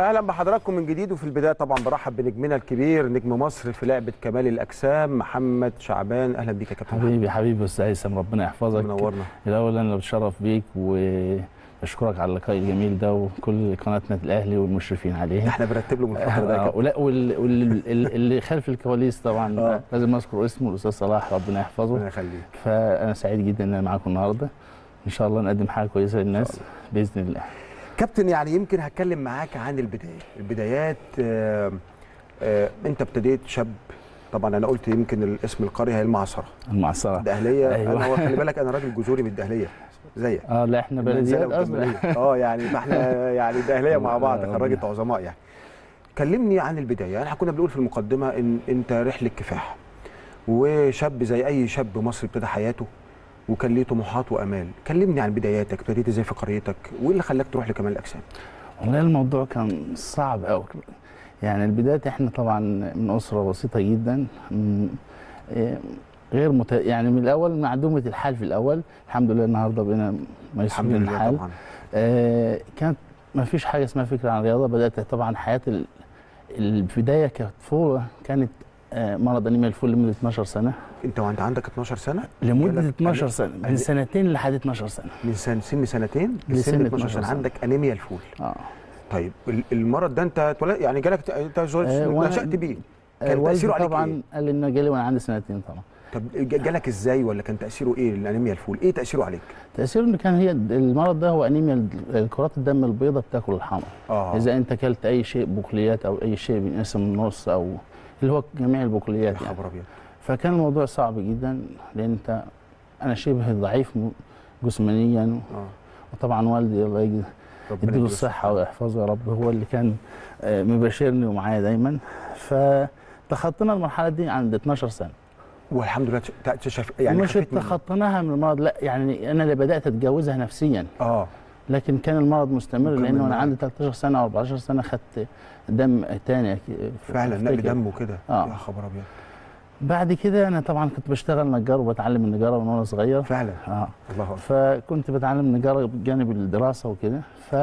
اهلا بحضراتكم من جديد وفي البدايه طبعا برحب بنجمنا الكبير نجم مصر في لعبه كمال الاجسام محمد شعبان اهلا بيك يا كابتن حبيبي حبيبي استاذ هيثم ربنا يحفظك منورنا الاول انا بتشرف بيك واشكرك على اللقاء الجميل ده وكل قناه نادي الاهلي والمشرفين عليه احنا بنرتب له من الفتره ده يا آه، كابتن ولا وال- وال- ال- اللي خلف الكواليس طبعا آه. لازم اذكر اسمه الاستاذ صلاح ربنا يحفظه ربنا يخليك فانا سعيد جدا ان انا معاكم النهارده ان شاء الله نقدم حاجه كويسه للناس باذن الله كابتن يعني يمكن هتكلم معاك عن البدايه البدايات آه آه انت ابتديت شاب طبعا انا قلت يمكن الاسم القريه هي المعصره المعصره الدهليه أيوة. انا هو خلي بالك انا راجل جذوري من الدهليه زيك اه لا احنا المنزلة بلديات اصلا والجمالية. اه يعني ما احنا يعني دهليه مع بعض ربنا- خراجه عظماء يعني كلمني عن البدايه يعني احنا كنا بنقول في المقدمه ان انت رحله كفاح وشاب زي اي شاب مصري ابتدى حياته وكان ليه طموحات وامال كلمني عن بداياتك ابتديت ازاي في قريتك وايه اللي خلاك تروح لكمال الاجسام والله الموضوع كان صعب قوي يعني البداية احنا طبعا من أسرة بسيطة جدا م- إيه، غير مت... يعني من الأول معدومة الحال في الأول الحمد لله النهاردة بقينا الحمد ميسورين لله الحال طبعا آه كانت ما فيش حاجة اسمها فكرة عن الرياضة بدأت طبعا حياة ال... البداية كطفولة كانت آه مرض أنيميا الفول لمدة 12 سنة انت وانت عندك 12 سنه لمدة جالك 12 أني- سنه من أني- سنتين لحد 12 سنه من سن سن سنتين لسن لسن 12 12 سنه سنة. عندك انيميا الفول اه طيب ال- المرض ده انت اتولد يعني جالك انت آه، وأنا- نشأت بيه آه، كان والدي تأثيره عليك طبعا إيه؟ قال لي انه جالي وانا عندي سنتين طبعا طب ج- جالك ازاي ولا كان تاثيره ايه الانيميا الفول ايه تاثيره عليك تاثيره ان كان هي المرض ده هو انيميا ال- كرات الدم البيضاء بتاكل الحمر اه اذا انت اكلت اي شيء بقوليات او اي شيء بينقسم النص او اللي هو جميع يا البقوليات يعني خبر ابيض فكان الموضوع صعب جدا لان انت انا شبه ضعيف م- جسمانيا اه وطبعا والدي الله يجزيه ربنا يديله يديله الصحة ويحفظه يا رب هو اللي كان آه، مباشرني ومعايا دايما فتخطينا المرحلة دي عند 12 سنة والحمد لله ت- ت- شاف يعني مش خفيت منه. تخطيناها من المرض لا يعني أنا اللي بدأت أتجوزها نفسيا اه لكن كان المرض مستمر مكمل لأنه أنا معاك. عندي 13 سنة أو 14 سنة خدت دم تاني أك- فعلا نقل أفتكر. دم وكده آه. يا خبر ابيض بعد كده أنا طبعا كنت بشتغل نجار وبتعلم النجارة من وأنا صغير فعلا اه الله اكبر فكنت بتعلم نجارة بجانب الدراسة وكده ف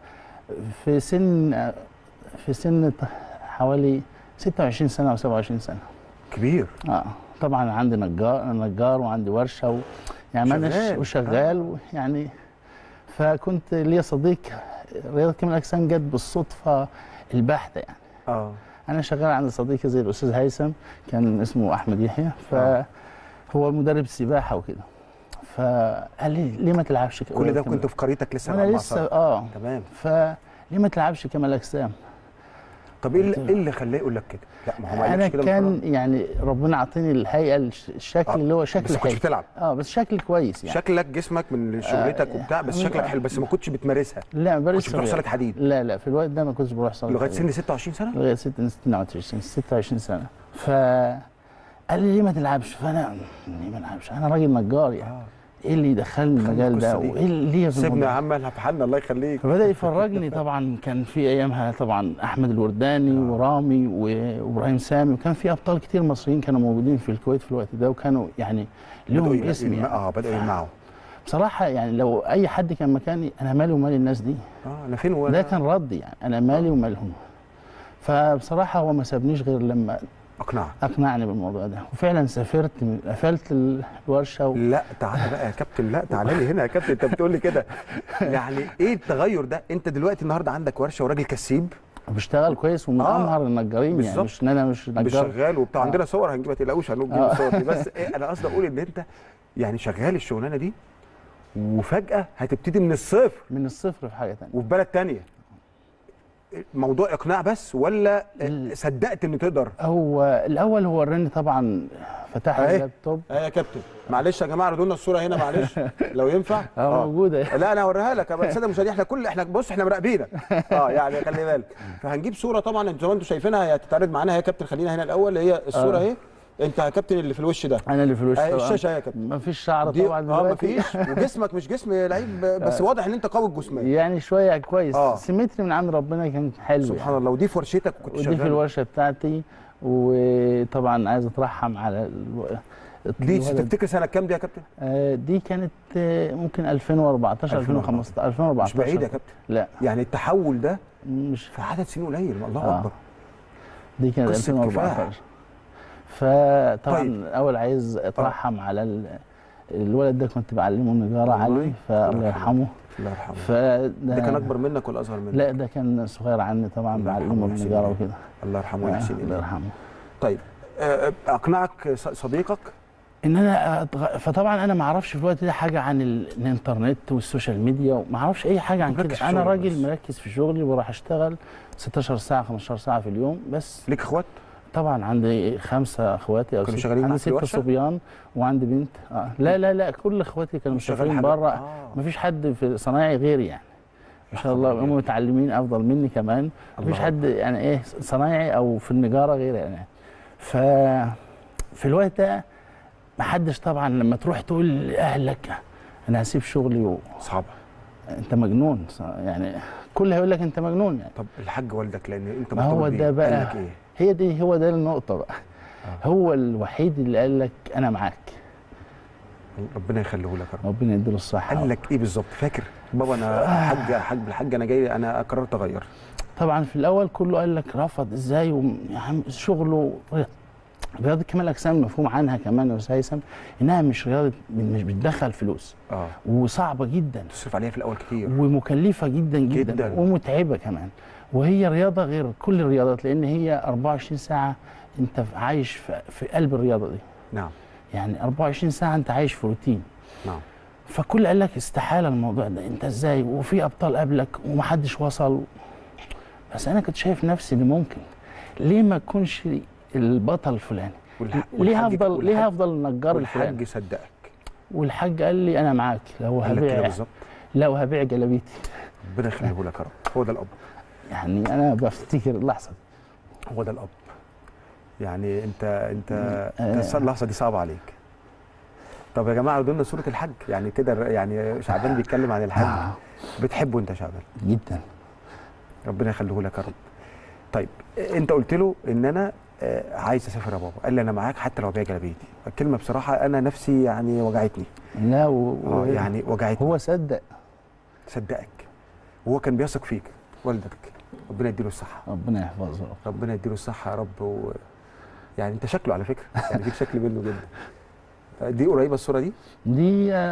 في سن في سن حوالي 26 سنة أو 27 سنة كبير اه طبعا عندي نجار نجار وعندي ورشة و... يعني ما أناش شغال. وشغال يعني فكنت ليا صديق رياضة كمال الأجسام جت بالصدفة البحتة يعني اه أنا شغال عند صديقي زي الأستاذ هيثم كان اسمه أحمد يحيى آه. فهو مدرب سباحة وكده فقال لي ليه ما تلعبش ك- كل ده كمال كنت في قريتك لسه وانا مع لسه المعصرة. اه تمام فليه ما تلعبش كمال اجسام؟ طب ايه اللي, إيه اللي خلاه يقول لك كده لا ما هو ما انا قالكش كده كان بصراحة. يعني ربنا عطيني الهيئه الش- الشكل آه، اللي هو بس شكل ما كنتش حلو بتلعب اه بس شكل كويس يعني شكلك جسمك من شغلتك آه، وبتاع بس آه، شكلك آه. حلو بس ما كنتش بتمارسها لا ما باريس كنتش بتروح صغير. صاله حديد لا لا في الوقت ده ما كنتش بروح صلاه لغايه حديد. سن 26 سنه لغايه 26 26 سنه ف قال لي ليه ما تلعبش؟ فانا ليه ما العبش؟ انا راجل نجار يعني اه ايه اللي يدخلني خلي المجال ده القصة دي. وايه اللي ليا في سيبنا يا الموضوع عم احنا في حالنا الله يخليك فبدا يفرجني طبعا كان في ايامها طبعا احمد الورداني آه. ورامي و- وابراهيم سامي وكان في ابطال كتير مصريين كانوا موجودين في الكويت في الوقت ده وكانوا يعني بدأوا لهم يلم- اسم يلم- يعني اه بدأوا يلمعوا بصراحه يعني لو اي حد كان مكاني انا مالي ومال الناس دي اه انا فين وانا ده كان ردي يعني انا مالي ومالهم فبصراحه هو ما سابنيش غير لما اقنعك اقنعني بالموضوع ده وفعلا سافرت قفلت الورشه و... لا تعالى بقى يا كابتن لا تعالى لي هنا يا كابتن انت بتقول لي كده يعني ايه التغير ده انت دلوقتي النهارده عندك ورشه وراجل كسيب وبشتغل كويس ومن آه، امهر النجارين يعني بالظبط. مش ان انا مش مش نجار شغال وبتاع آه. عندنا صور هنجيب ما تقلقوش هنجيب آه. الصور دي بس إيه انا قصدي اقول ان انت يعني شغال الشغلانه دي وفجاه هتبتدي من الصفر من الصفر في حاجه ثانيه وفي بلد تانية موضوع اقناع بس ولا ال- صدقت ان تقدر هو الاول هو وراني طبعا فتح أهي. اللابتوب اه يا كابتن معلش يا جماعه ردوا لنا الصوره هنا معلش لو ينفع اه موجوده لا انا هوريها لك يا الساده المشاهدين احنا كل احنا بص احنا مراقبينك اه يعني خلي بالك فهنجيب صوره طبعا انتوا زي ما انتم شايفينها هي هتتعرض معانا هي كابتن خلينا هنا الاول هي الصوره آه. اهي انت يا كابتن اللي في الوش ده انا اللي في الوش اهي طبعا الشاشه يا كابتن ما فيش شعر دي طبعا اه دلوقتي مفيش وجسمك مش جسم لعيب بس واضح ان انت قوي الجسماني يعني شويه كويس آه. سيمتري من عند ربنا كان حلو سبحان يعني. الله ودي في ورشتك وكنت ودي في شغال الورشه بتاعتي وطبعا عايز اترحم على الو- دي الولد- تفتكر سنه كام دي يا كابتن آه، دي كانت آه، ممكن 2014 2015 2014 مش بعيد يا كابتن لا يعني التحول ده مش في عدد سنين قليل الله آه. اكبر دي كانت قصة 2014 فطبعا طيب. الاول عايز اترحم على ال- الولد ده كنت بعلمه النجاره والله. علي فالله الله يرحمه الله يرحمه فده ده كان اكبر منك ولا اصغر منك لا ده كان صغير عني طبعا الله بعلمه يرحمه ويحسن النجاره إليه. وكده الله يرحمه آه، ويحسن الله إليه. يرحمه طيب آه، اقنعك ص- صديقك ان انا أتغ... فطبعا انا ما اعرفش في الوقت ده حاجه عن ال... الانترنت والسوشيال ميديا وما اعرفش اي حاجه عن مركز في كده انا شغلك راجل بس. مركز في شغلي وراح اشتغل 16 ساعه 15 ساعه في اليوم بس ليك اخوات طبعا عندي خمسه اخواتي او كانوا ست- شغالين عندي معاك في ست الورشة؟ صبيان وعندي بنت آه. لا لا لا كل اخواتي كانوا شغال شغالين حاجة- بره آه. ما فيش حد في صنايعي غيري يعني ما شاء الله خبر هم أبيض. متعلمين افضل مني كمان ما فيش الله حد يعني ايه صنايعي او في النجاره غيري يعني ف في الوقت ده ما حدش طبعا لما تروح تقول لاهلك انا هسيب شغلي و... صعبه انت مجنون يعني كل هيقول لك انت مجنون يعني طب الحاج والدك لان انت ما هو مرتبط بيه، ده بقى- قال لك ايه هي دي هو ده النقطه بقى آه. هو الوحيد اللي قال لك انا معاك ربنا يخليه لك يا رب ربنا يديله الصحه قال لك ايه بالظبط فاكر بابا انا حاج حاج الحاج انا جاي انا قررت اغير طبعا في الاول كله قال لك رفض ازاي وم- يا عم شغله رياضه كمال الاجسام مفهوم عنها كمان يا استاذ هيثم انها مش رياضه مش بتدخل فلوس اه وصعبه جدا تصرف عليها في الاول كتير ومكلفه جدا جدا, جداً. ومتعبه كمان وهي رياضه غير كل الرياضات لان هي 24 ساعه انت عايش في, في قلب الرياضه دي نعم يعني 24 ساعه انت عايش في روتين نعم فكل قال لك استحاله الموضوع ده انت ازاي وفي ابطال قبلك ومحدش وصل بس انا كنت شايف نفسي اللي ممكن ليه ما اكونش البطل الفلاني والح- ليه والحاج- هفضل ليه والحاج- هفضل النجار الفلاني والحاج صدقك والحاج قال لي انا معاك لو قال لك كده هبيع بالظبط لو هبيع جلابيتي ربنا يخليه لك يا رب هو ده الاب يعني انا بفتكر اللحظه دي. هو ده الاب يعني انت انت آه. أنت اللحظه دي صعبه عليك طب يا جماعه ردوا لنا صوره الحاج يعني كده يعني شعبان بيتكلم عن الحاج آه. بتحبه انت يا شعبان جدا ربنا يخليه لك يا رب طيب انت قلت له ان انا آه، عايز اسافر يا بابا قال لي انا معاك حتى لو بيع جلابيتي الكلمه بصراحه انا نفسي يعني وجعتني لا و... اه و... يعني وجعتني هو صدق صدقك وهو كان بيثق فيك والدك ربنا يديله الصحه ربنا يحفظه ربنا يديله الصحه يا رب و... يعني انت شكله على فكره يعني فيك شكل منه جدا دي قريبه الصوره دي دي آه،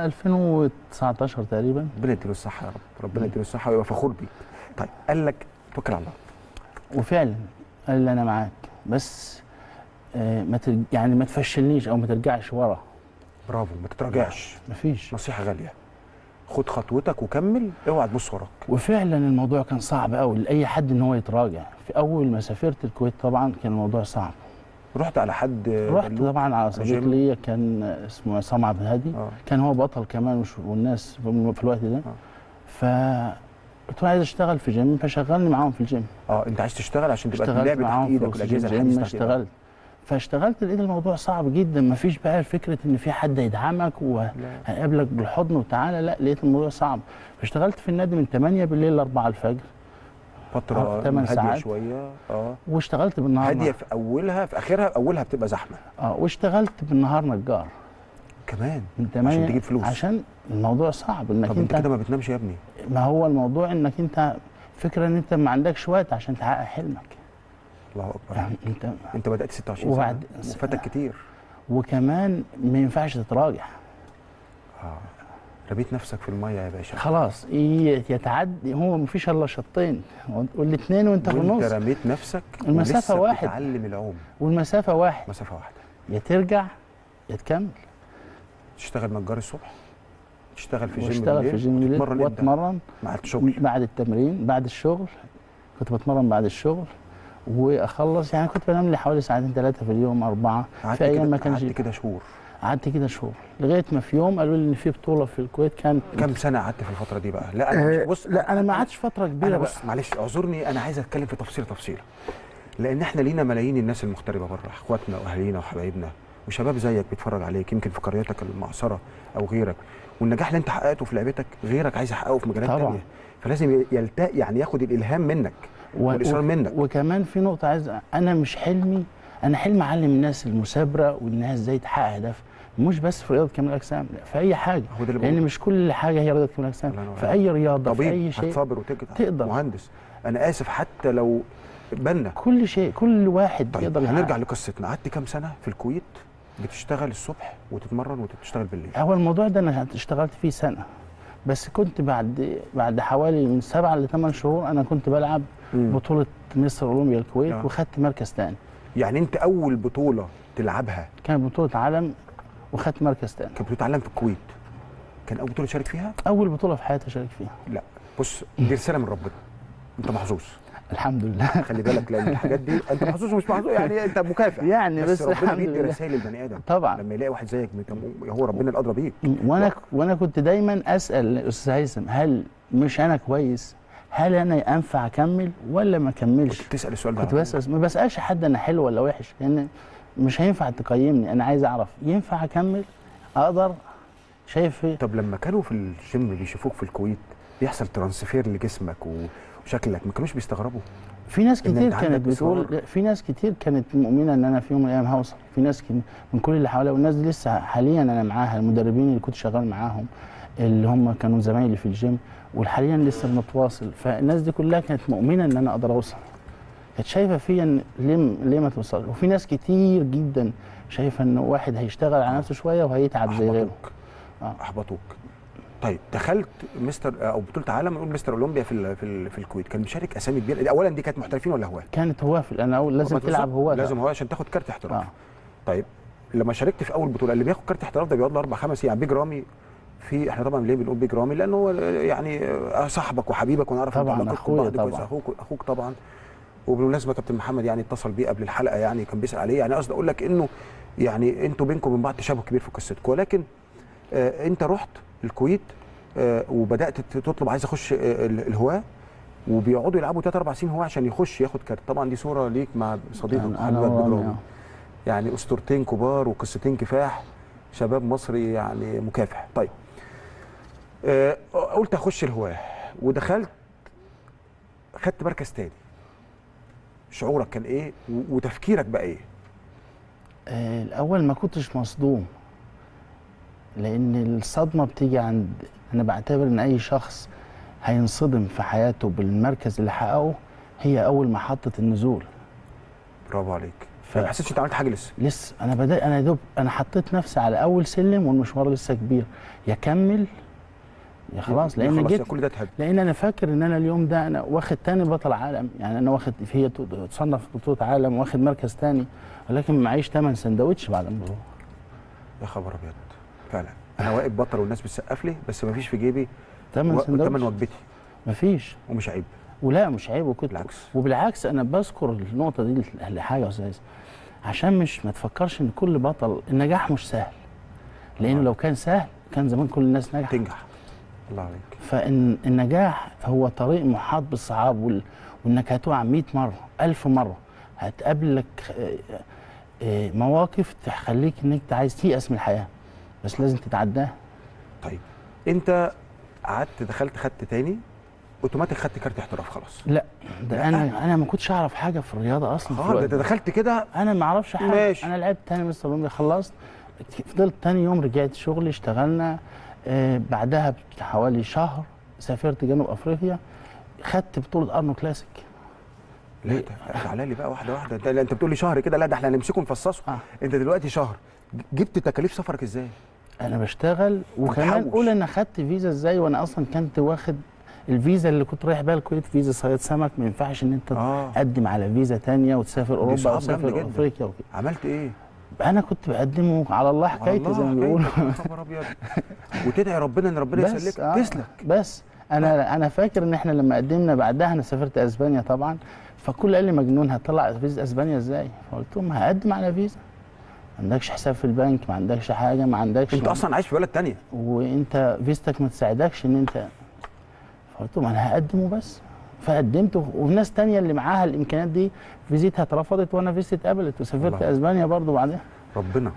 2019 تقريبا ربنا يديله الصحه يا رب ربنا يديله الصحه ويبقى فخور بيك طيب قال لك توكل على الله وفعلا قال لي انا معاك بس آه، ما ترج... يعني ما تفشلنيش او ما ترجعش ورا برافو ما تتراجعش مفيش نصيحه غاليه خد خطوتك وكمل اوعى تبص وراك وفعلا الموضوع كان صعب قوي لاي حد ان هو يتراجع في اول ما سافرت الكويت طبعا كان الموضوع صعب رحت على حد رحت بلوك؟ طبعا على صديق جيم؟ ليا كان اسمه عصام عبد الهادي اه كان هو بطل كمان وش- والناس في في الوقت ده آه. ف قلت له عايز اشتغل في جيم فشغلني معاهم في الجيم اه انت عايز تشتغل عشان تبقى اشتغلت اللعب تحت معاهم في ايدك أكسجين والاجهزه جيم الحديثه تحت إيدك. اشتغلت فاشتغلت لقيت الموضوع صعب جدا مفيش بقى فكره ان في حد يدعمك لا. وهيقابلك بالحضن وتعالى لا لقيت الموضوع صعب فاشتغلت في النادي من 8 بالليل ل 4 الفجر فتره آه، تمن هاديه ساعات. شويه اه واشتغلت بالنهار هاديه في اولها في اخرها اولها بتبقى زحمه اه واشتغلت بالنهار نجار كمان من 8 عشان تجيب فلوس. عشان الموضوع صعب انك طب انت انت كده ما بتنامش يا ابني ما هو الموضوع انك انت فكره ان انت ما عندكش وقت عشان تحقق حلمك الله اكبر يعني انت انت بدات 26 وبعد- سنه وفاتك كتير وكمان ما ينفعش تتراجع اه رميت نفسك في الميه يا باشا خلاص ي- يتعدي هو ما فيش الا شطين والاثنين وانت في وانت النص رميت نفسك المسافة ولسه واحد. بتتعلم العوم والمسافه واحد مسافه واحده يا ترجع يا تكمل تشتغل نجار الصبح تشتغل في جيم واشتغل في جيم بالليل تتمرن امتى واتمرن مع الشغل بعد التمرين بعد الشغل كنت بتمرن بعد الشغل واخلص يعني كنت بنام لي حوالي ساعتين ثلاثه في اليوم اربعه قعدت في ايام كده- ما كانش قعدت كده شهور قعدت كده شهور لغايه ما في يوم قالوا لي ان في بطوله في الكويت كانت كم سنه قعدت في الفتره دي بقى لا انا آه مش بص لا انا ما قعدتش فتره كبيره انا بقى بص معلش اعذرني انا عايز اتكلم في تفصيل تفصيله لان احنا لينا ملايين الناس المغتربه بره اخواتنا واهالينا وحبايبنا وشباب زيك بيتفرج عليك يمكن في قريتك المعصره او غيرك والنجاح اللي انت حققته في لعبتك غيرك عايز يحققه في مجالات طبعاً. تانية فلازم يلتا يعني ياخد الالهام منك و- والاصرار و- منك وكمان في نقطه عايز انا مش حلمي انا حلمي اعلم الناس المثابره والناس ازاي تحقق هدف مش بس في رياضه كمال الاجسام لا في اي حاجه هو ده اللي لان بقوله. مش كل حاجه هي رياضه كمال الاجسام الله ينور في عليك. اي رياضه في طبيب اي شيء هتصابر وتقدر تقدر. مهندس انا اسف حتى لو بنا كل شيء كل واحد طيب يقدر هنرجع يحقق. لقصتنا قعدت كام سنه في الكويت بتشتغل الصبح وتتمرن وتشتغل بالليل هو الموضوع ده انا اشتغلت فيه سنه بس كنت بعد بعد حوالي من سبعة لثمان شهور انا كنت بلعب مم. بطوله مصر اولمبيا الكويت آه. وخدت مركز ثاني يعني انت اول بطوله تلعبها كانت بطوله عالم وخدت مركز ثاني كانت بتتعلم في الكويت كان اول بطوله تشارك فيها اول بطوله في حياتي اشارك فيها لا بص دي رساله من ربنا انت محظوظ الحمد لله خلي بالك لان الحاجات دي انت محظوظ ومش محظوظ يعني انت مكافح يعني بس ربنا الحمد بيدي لله. رسائل للبني ادم طبعا لما يلاقي واحد زيك انت م- هو ربنا الادرى بيك وانا وانا كنت دايما اسال استاذ هيثم هل مش انا كويس هل انا انفع اكمل ولا ما اكملش كنت تسال السؤال ده كنت على بسال ما بسالش حد انا حلو ولا وحش لان مش هينفع تقيمني انا عايز اعرف ينفع اكمل اقدر شايف إيه؟ طب لما كانوا في الجيم بيشوفوك في الكويت بيحصل ترانسفير لجسمك وشكلك ما كانوش بيستغربوا في ناس إن كتير أنت عندك كانت بتقول إصرار. في ناس كتير كانت مؤمنه ان انا في يوم من الايام هوصل في ناس كن- من كل اللي حواليا والناس دي لسه حاليا انا معاها المدربين اللي كنت شغال معاهم اللي هم كانوا زمايلي في الجيم وحاليا لسه بنتواصل فالناس دي كلها كانت مؤمنه ان انا اقدر اوصل كانت شايفه فيا ان ليه م- ليه ما توصلش وفي ناس كتير جدا شايفه ان واحد هيشتغل على نفسه شويه وهيتعب زي غيره احبطوك آه. احبطوك طيب دخلت مستر او بطوله عالم نقول مستر اولمبيا في ال- في, ال- في الكويت كان مشارك اسامي كبيره اولا دي كانت محترفين ولا هواه كانت هواه في انا أقول لازم طبعاً تلعب هواه لازم هواه عشان تاخد كارت احتراف اه طيب لما شاركت في اول بطوله اللي بياخد كارت احتراف ده بيقعد له اربع خمس يعني بيج رامي في احنا طبعا ليه بنقول بيج رامي لانه هو يعني آه، صاحبك وحبيبك ونعرف طبعاً، علاقتكم أخويا ببعض كويس. طبعاً. اخوك اخوك طبعا وبالمناسبه كابتن محمد يعني اتصل بيه قبل الحلقه يعني كان بيسال عليه يعني قصدي اقول لك انه يعني انتوا بينكم وبين بعض تشابه كبير في قصتكم ولكن آه انت رحت الكويت آه وبدات تطلب عايز اخش آه ال- الهواه وبيقعدوا يلعبوا ثلاث اربع سنين هو عشان يخش ياخد كارت طبعا دي صوره ليك مع صديقك أنا- محمد أنا ورامي، بدراوي آه. يعني اسطورتين كبار وقصتين كفاح شباب مصري يعني مكافح طيب آه قلت اخش الهواه ودخلت خدت مركز تاني شعورك كان ايه و- وتفكيرك بقى ايه آه، الاول ما كنتش مصدوم لان الصدمه بتيجي عند انا بعتبر ان اي شخص هينصدم في حياته بالمركز اللي حققه هي اول محطه النزول برافو عليك ف- ما حسيتش انت عملت حاجه لسه لسه انا بدأ انا دوب انا حطيت نفسي على اول سلم والمشوار لسه كبير يا كمل يا خلاص لان خلاص جيت يا كل ده اتهد لان انا فاكر ان انا اليوم ده انا واخد تاني بطل عالم يعني انا واخد هي تصنف بطوله عالم واخد مركز تاني ولكن معيش ثمن سندوتش بعد الموضوع يا خبر ابيض فعلا انا واقف بطل والناس بتسقف لي بس ما فيش في جيبي ثمن و- تمن سندوتش وجبتي مفيش ومش عيب ولا مش عيب وكنت بالعكس. وبالعكس انا بذكر النقطه دي لحاجه يا استاذ عشان مش ما تفكرش ان كل بطل النجاح مش سهل لانه طبعاً. لو كان سهل كان زمان كل الناس نجحت تنجح الله عليك فان النجاح هو طريق محاط بالصعاب وال... وانك هتقع 100 مره 1000 مره هتقابلك آه، آه، مواقف تخليك انك أنت عايز تيأس من الحياه بس لازم تتعداها طيب انت قعدت دخلت خدت تاني اوتوماتيك خدت كارت احتراف خلاص لا ده لا. انا انا ما كنتش اعرف حاجه في الرياضه اصلا في اه الوقت ده انت ده. دخلت كده انا ما اعرفش حاجه ماشي. انا لعبت تاني مستر اولمبيا خلصت فضلت تاني يوم رجعت شغلي اشتغلنا آه بعدها بحوالي شهر سافرت جنوب افريقيا خدت بطوله ارنو كلاسيك لا ده- تعالى لي بقى واحده واحده انت لا انت بتقول لي شهر كده لا ده احنا هنمسكه نفصصه آه. انت دلوقتي شهر جبت تكاليف سفرك ازاي؟ انا بشتغل وكمان بتحوش. قول انا خدت فيزا ازاي وانا اصلا كنت واخد الفيزا اللي كنت رايح بيها الكويت فيزا صياد سمك ما ينفعش ان انت اه تقدم على فيزا تانية وتسافر اوروبا صعب او جامدة تسافر جدا. افريقيا وكده عملت ايه؟ انا كنت بقدمه على الله حكايتي زي ما بيقولوا حكايتك، يا خبر ابيض وتدعي ربنا ان ربنا بس يسلك آه تسلك بس انا انا فاكر ان احنا لما قدمنا بعدها انا سافرت اسبانيا طبعا فكل قال لي مجنون هتطلع فيزا اسبانيا ازاي فقلت لهم هقدم على فيزا ما عندكش حساب في البنك ما عندكش حاجه ما عندكش انت اصلا عايش في بلد تانية وانت فيزتك ما تساعدكش ان انت فقلت لهم انا هقدمه بس فقدمت وناس تانية اللي معاها الامكانيات دي فيزيتها اترفضت وانا فيزتي اتقبلت وسافرت الله. اسبانيا برضو بعدها ربنا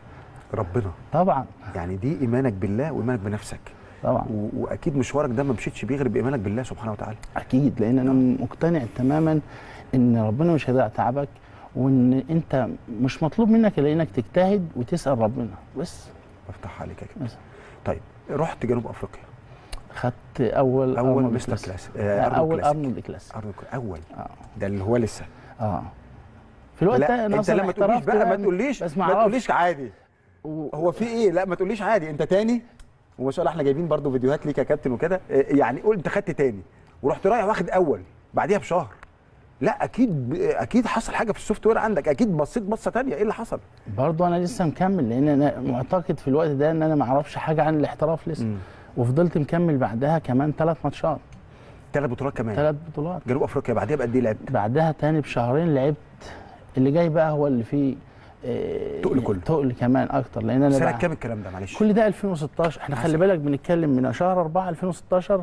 ربنا طبعا يعني دي ايمانك بالله وايمانك بنفسك طبعا و... واكيد مشوارك ده ما مشيتش بيه غير بايمانك بالله سبحانه وتعالى اكيد لان انا مقتنع تماما ان ربنا مش هيضيع تعبك وان انت مش مطلوب منك الا انك تجتهد وتسال ربنا بس افتح عليك يا كابتن بس. طيب رحت جنوب افريقيا خدت اول اول أرنولد مستر كلاس. كلاس لا، آه، أرنولد اول كلاسيك. ارنولد كلاس أرنولد كلاس. اول اه ده اللي هو لسه اه في الوقت ده لا انا انت اصلا لما تقوليش احترفت بقى ما يعني، تقوليش بس ما ما تقوليش عادي و... هو في ايه لا ما تقوليش عادي انت تاني وما شاء الله احنا جايبين برضو فيديوهات ليك يا كابتن وكده آه، يعني قول انت خدت تاني ورحت رايح واخد اول بعديها بشهر لا اكيد اكيد حصل حاجه في السوفت وير عندك اكيد بصيت بصه تانية ايه اللي حصل برضه انا لسه مكمل لان انا معتقد في الوقت ده ان انا ما اعرفش حاجه عن الاحتراف لسه وفضلت مكمل بعدها كمان ثلاث ماتشات ثلاث بطولات كمان ثلاث بطولات جنوب افريقيا بعديها بقد ايه لعبت بعدها تاني بشهرين لعبت اللي جاي بقى هو اللي فيه آه، تقل كله. تقل كمان اكتر لان انا سنه بقى- كام الكلام ده معلش كل ده 2016 احنا خلي بالك بنتكلم من شهر 4 2016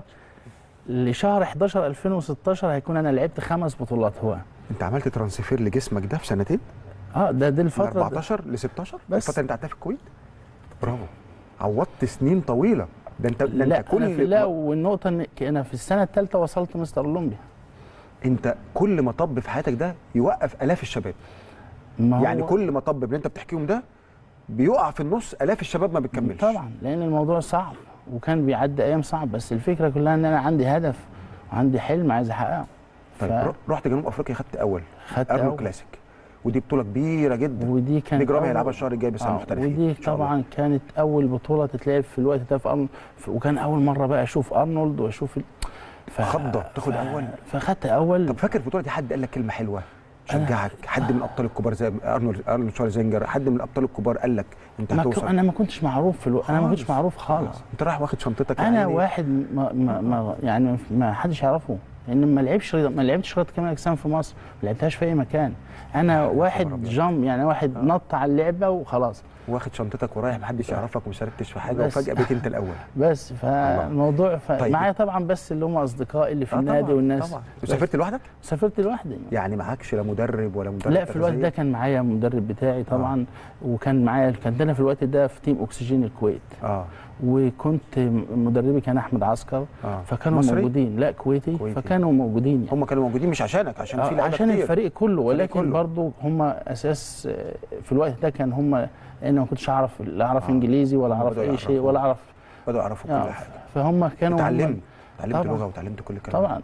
لشهر 11 2016 هيكون انا لعبت خمس بطولات هو انت عملت ترانسفير لجسمك ده في سنتين اه ده دي من الفتره ده. 14 ل 16 بس. الفتره اللي انت قعدتها في الكويت برافو عوضت سنين طويله ده انت ده لا انت كل أنا في لا والنقطه ان انا في السنه الثالثه وصلت مستر اولمبيا انت كل مطب في حياتك ده يوقف الاف الشباب ما هو يعني كل مطب اللي انت بتحكيهم ده بيقع في النص الاف الشباب ما بتكملش طبعا لان الموضوع صعب وكان بيعدي ايام صعب بس الفكره كلها ان انا عندي هدف وعندي حلم عايز احققه طيب ف- ر- رحت جنوب افريقيا خدت اول خدت ارنو أول. كلاسيك ودي بطوله كبيره جدا ودي كانت نجرام أول- هيلعبها الشهر الجاي بس آه محترفين ودي إن شاء الله. طبعا كانت اول بطوله تتلعب في الوقت ده في أرن... في- وكان اول مره بقى اشوف ارنولد واشوف ال... ف... خضة، تاخد ف... أول. فخدت اول طب فاكر البطوله دي حد قال لك كلمه حلوه أنا- شجعك حد من الابطال الكبار زي ارنولد ارنولد شوارزنجر حد من الابطال الكبار قال لك انت ما ك... هتوصل انا ما كنتش معروف في الو... انا ما كنتش خالص. معروف خالص انت رايح واخد شنطتك يا انا عيني. واحد ما, ما, ما يعني ما حدش يعرفه لان ما لعبش رياضة- ما لعبتش رياضه كمال اجسام في مصر ما لعبتهاش في اي مكان انا خبر واحد أبيض. جام يعني واحد نط على اللعبه وخلاص واخد شنطتك ورايح محدش يعرفك وما شاركتش في حاجه بس. وفجاه بقيت انت الاول بس فالموضوع ف... طيب. معايا طبعا بس اللي هم اصدقائي اللي في آه النادي طبعاً، والناس طبعا بس. وسافرت لوحدك سافرت لوحدي يعني معكش لا مدرب ولا مدرب لا في الوقت ده تغذية؟ كان معايا مدرب بتاعي طبعا وكان معايا كان انا في الوقت ده في تيم اكسجين الكويت اه وكنت مدربي كان احمد عسكر اه فكانوا مصري؟ موجودين لا كويتي, كويتي. فكانوا موجودين يعني. هم كانوا موجودين مش عشانك عشان في آه، لعيبه عشان كتير الفريق كله ولكن كله. برضو هم اساس آه، في الوقت ده كان هم انا ما كنتش اعرف لا اعرف آه. انجليزي ولا هم اعرف بدأوا اي شيء يعرفوا. ولا اعرف بدأوا يعرفوا آه، كل حاجه فهم كانوا هم- اتعلمت اتعلمت طبعاً. لغه وتعلمت كل الكلام طبعا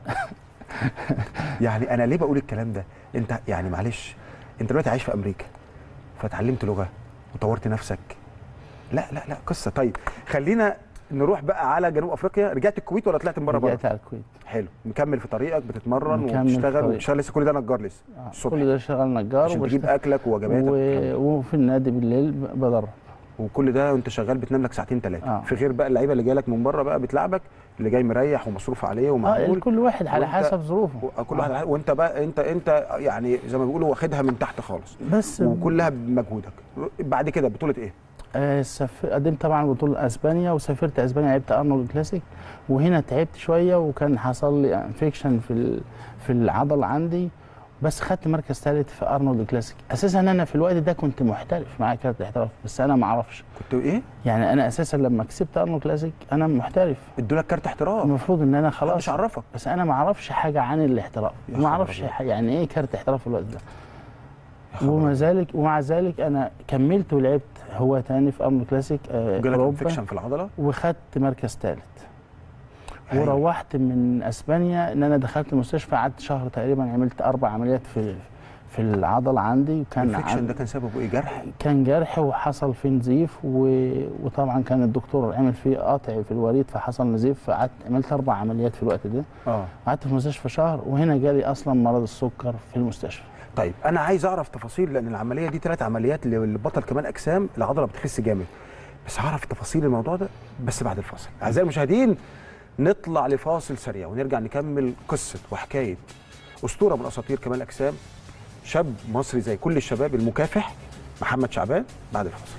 يعني انا ليه بقول الكلام ده انت يعني معلش انت دلوقتي عايش في امريكا فتعلمت لغه وطورت نفسك لا لا لا قصه طيب خلينا نروح بقى على جنوب افريقيا رجعت الكويت ولا طلعت من بره بره رجعت على الكويت حلو مكمل في طريقك بتتمرن مكمل في وبتشتغل طريقي. وبتشتغل لسه كل ده نجار لسه آه، الصبح كل ده شغال نجار عشان تجيب وبشتغل- اكلك ووجباتك والكلام ده. و... وفي النادي بالليل ب- بدرب وكل ده وانت شغال بتنام لك ساعتين ثلاثه آه. في غير بقى اللعيبه اللي جايه لك من بره بقى بتلعبك اللي جاي مريح ومصروف عليه اه ومعمول كل واحد على وأنت- حسب ظروفه كل واحد على- وانت بقى انت انت يعني زي ما بيقولوا واخدها من تحت خالص بس وكلها بمجهودك بعد كده بطوله ايه آه، سف... قدمت طبعا بطولة اسبانيا وسافرت اسبانيا لعبت ارنولد كلاسيك وهنا تعبت شويه وكان حصل لي انفكشن في ال... في العضل عندي بس خدت مركز ثالث في ارنولد كلاسيك اساسا انا في الوقت ده كنت محترف معايا كارت احتراف بس انا ما اعرفش كنت ايه يعني انا اساسا لما كسبت ارنولد كلاسيك انا محترف ادوا لك كارت احتراف المفروض ان انا مش خلاص عرفك بس انا ما اعرفش حاجه عن الاحتراف يا ما خبر اعرفش أبيض. ح- يعني ايه كارت احتراف في الوقت ده يا خبر وما أبيض. ذلك ومع ذلك انا كملت ولعبت هو تاني في ارنولد كلاسيك آه، جالك اوروبا انفكشن في العضله وخدت مركز ثالث هايل. وروحت من اسبانيا ان انا دخلت المستشفى قعدت شهر تقريبا عملت اربع عمليات في في العضل عندي وكان الانفكشن عن- ده كان سببه ايه جرح كان جرح وحصل فيه نزيف و... وطبعا كان الدكتور عمل فيه قاطع في الوريد فحصل نزيف فقعدت عملت اربع عمليات في الوقت ده اه قعدت في المستشفى شهر وهنا جالي اصلا مرض السكر في المستشفى طيب انا عايز اعرف تفاصيل لان العمليه دي ثلاث عمليات للبطل كمان اجسام العضله بتخس جامد بس هعرف تفاصيل الموضوع ده بس بعد الفاصل اعزائي المشاهدين نطلع لفاصل سريع ونرجع نكمل قصه وحكايه اسطوره من اساطير كمال الاجسام شاب مصري زي كل الشباب المكافح محمد شعبان بعد الفاصل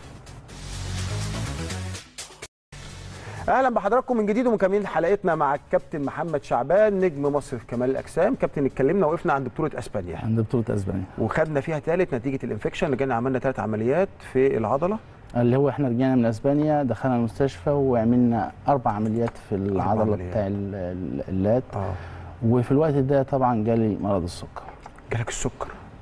اهلا بحضراتكم من جديد ومكملين حلقتنا مع الكابتن محمد شعبان نجم مصر في كمال الاجسام كابتن اتكلمنا وقفنا عند بطوله اسبانيا عند بطوله اسبانيا وخدنا فيها ثالث نتيجه الانفكشن رجعنا عملنا ثلاث عمليات في العضله اللي هو احنا رجعنا من اسبانيا دخلنا المستشفى وعملنا اربع عمليات في العضله عمليات. بتاع ال- ال- اللات اه وفي الوقت ده طبعا جالي مرض السكر جالك السكر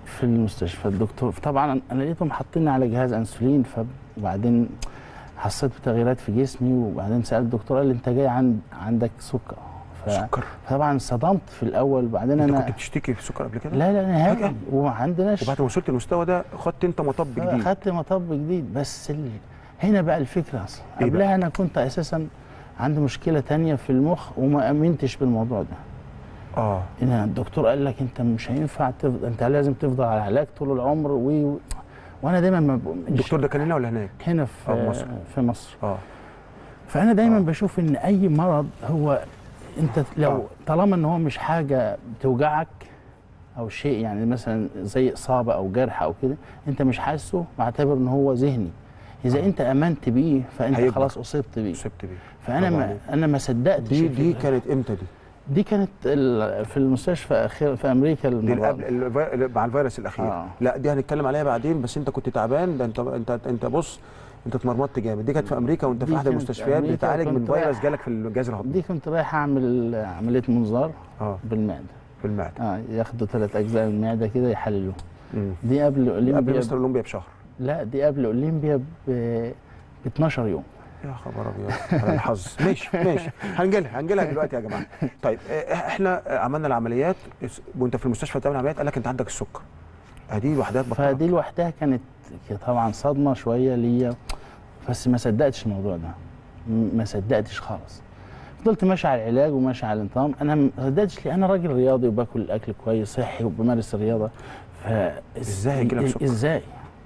في المستشفى الدكتور طبعا انا لقيتهم حاطيني على جهاز انسولين فبعدين حسيت بتغييرات في جسمي وبعدين سالت الدكتور قال لي انت جاي عند عندك سكر ف... سكر فطبعا صدمت في الاول بعدين انت انا كنت بتشتكي في السكر قبل كده لا لا نهائي فجأة؟ وما عندناش وبعد ما وصلت للمستوى ده خدت انت مطب جديد اخدت مطب جديد بس ال... هنا بقى الفكره اصلا إيه بقى؟ قبلها انا كنت اساسا عندي مشكله تانية في المخ وما امنتش بالموضوع ده اه ان الدكتور قال لك انت مش هينفع تفضل انت لازم تفضل على علاج طول العمر و... و- وانا دايما ما ب... مش- الدكتور ده كان هنا ولا هناك هنا في آه، مصر. في مصر اه فانا دايما آه. بشوف ان اي مرض هو انت لو آه. طالما ان هو مش حاجه بتوجعك او شيء يعني مثلا زي اصابه او جرح او كده انت مش حاسه بعتبر ان هو ذهني اذا آه. انت امنت بيه فانت هيكبر. خلاص اصبت بيه اصبت بيه فانا برافو ما عليك. انا ما صدقتش دي دي في- كانت امتى دي؟ دي كانت ال- في المستشفى اخير في امريكا دي المرة قبل الفي- مع الفيروس الاخير آه. لا دي هنتكلم عليها بعدين بس انت كنت تعبان ده انت انت انت بص انت اتمرمطت جامد دي كانت في امريكا وانت في دي احد كانت المستشفيات أمريكا بتعالج من وكنت فيروس رايح- جالك في الجهاز الهضمي دي كنت رايح اعمل عمليه منظار اه بالمعده في المعده اه ياخدوا ثلاث اجزاء من المعده كده يحللوه مم. دي قبل قبل اولمبيا مستر اولمبيا بشهر لا دي قبل اولمبيا ب ب 12 يوم يا خبر ابيض على الحظ ماشي ماشي هنجيلها هنجيلها دلوقتي يا جماعه طيب اه، احنا عملنا العمليات اس- وانت في المستشفى بتعمل عمليات قال لك انت عندك السكر دي لوحدها فدي تبطلك لوحدها كانت طبعا صدمه شويه ليا بس ما صدقتش الموضوع ده م- ما صدقتش خالص فضلت ماشي على العلاج وماشي على الانتظام انا ما صدقتش لي انا راجل رياضي وباكل اكل كويس صحي وبمارس الرياضه ف إزاي هيجيلك سكر؟ ازاي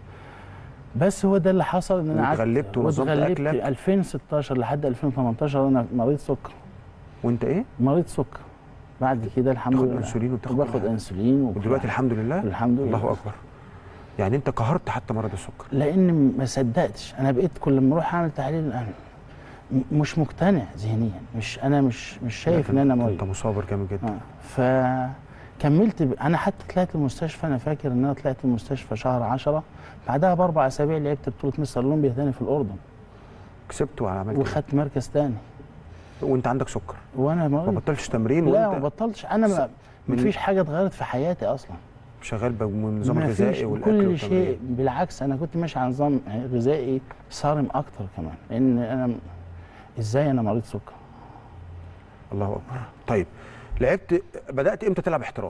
بس هو ده اللي حصل ان انا قعدت واتغلبت ونظمت واتغلبت أكلك؟ 2016 لحد 2018 انا مريض سكر وانت ايه؟ مريض سكر بعد كده الحمد تاخد لله انسولين وبتاخد كل باخد حاجة. انسولين وكل ودلوقتي حاجة. الحمد لله الحمد لله الله اكبر يعني انت قهرت حتى مرض السكر لان ما صدقتش انا بقيت كل ما اروح اعمل تحليل انا م- مش مقتنع ذهنيا مش انا مش مش شايف ان انا انت مريض مصابر جامد جدا آه. فكملت ب... انا حتى طلعت المستشفى انا فاكر ان انا طلعت المستشفى شهر 10 بعدها باربع اسابيع لعبت بطوله مستر اولمبيا تاني في الاردن كسبت وعملت إيه؟ وخدت مركز تاني وانت عندك سكر وانا ما مريض بطلتش تمرين لا ما وانت بطلتش انا ما من- مفيش حاجه اتغيرت في حياتي اصلا شغال بالنظام ما فيش الغذائي والاكل كل والتمرين. شيء بالعكس انا كنت ماشي على نظام غذائي صارم اكتر كمان لان انا م- ازاي انا مريض سكر الله اكبر طيب لعبت بدات امتى تلعب احتراف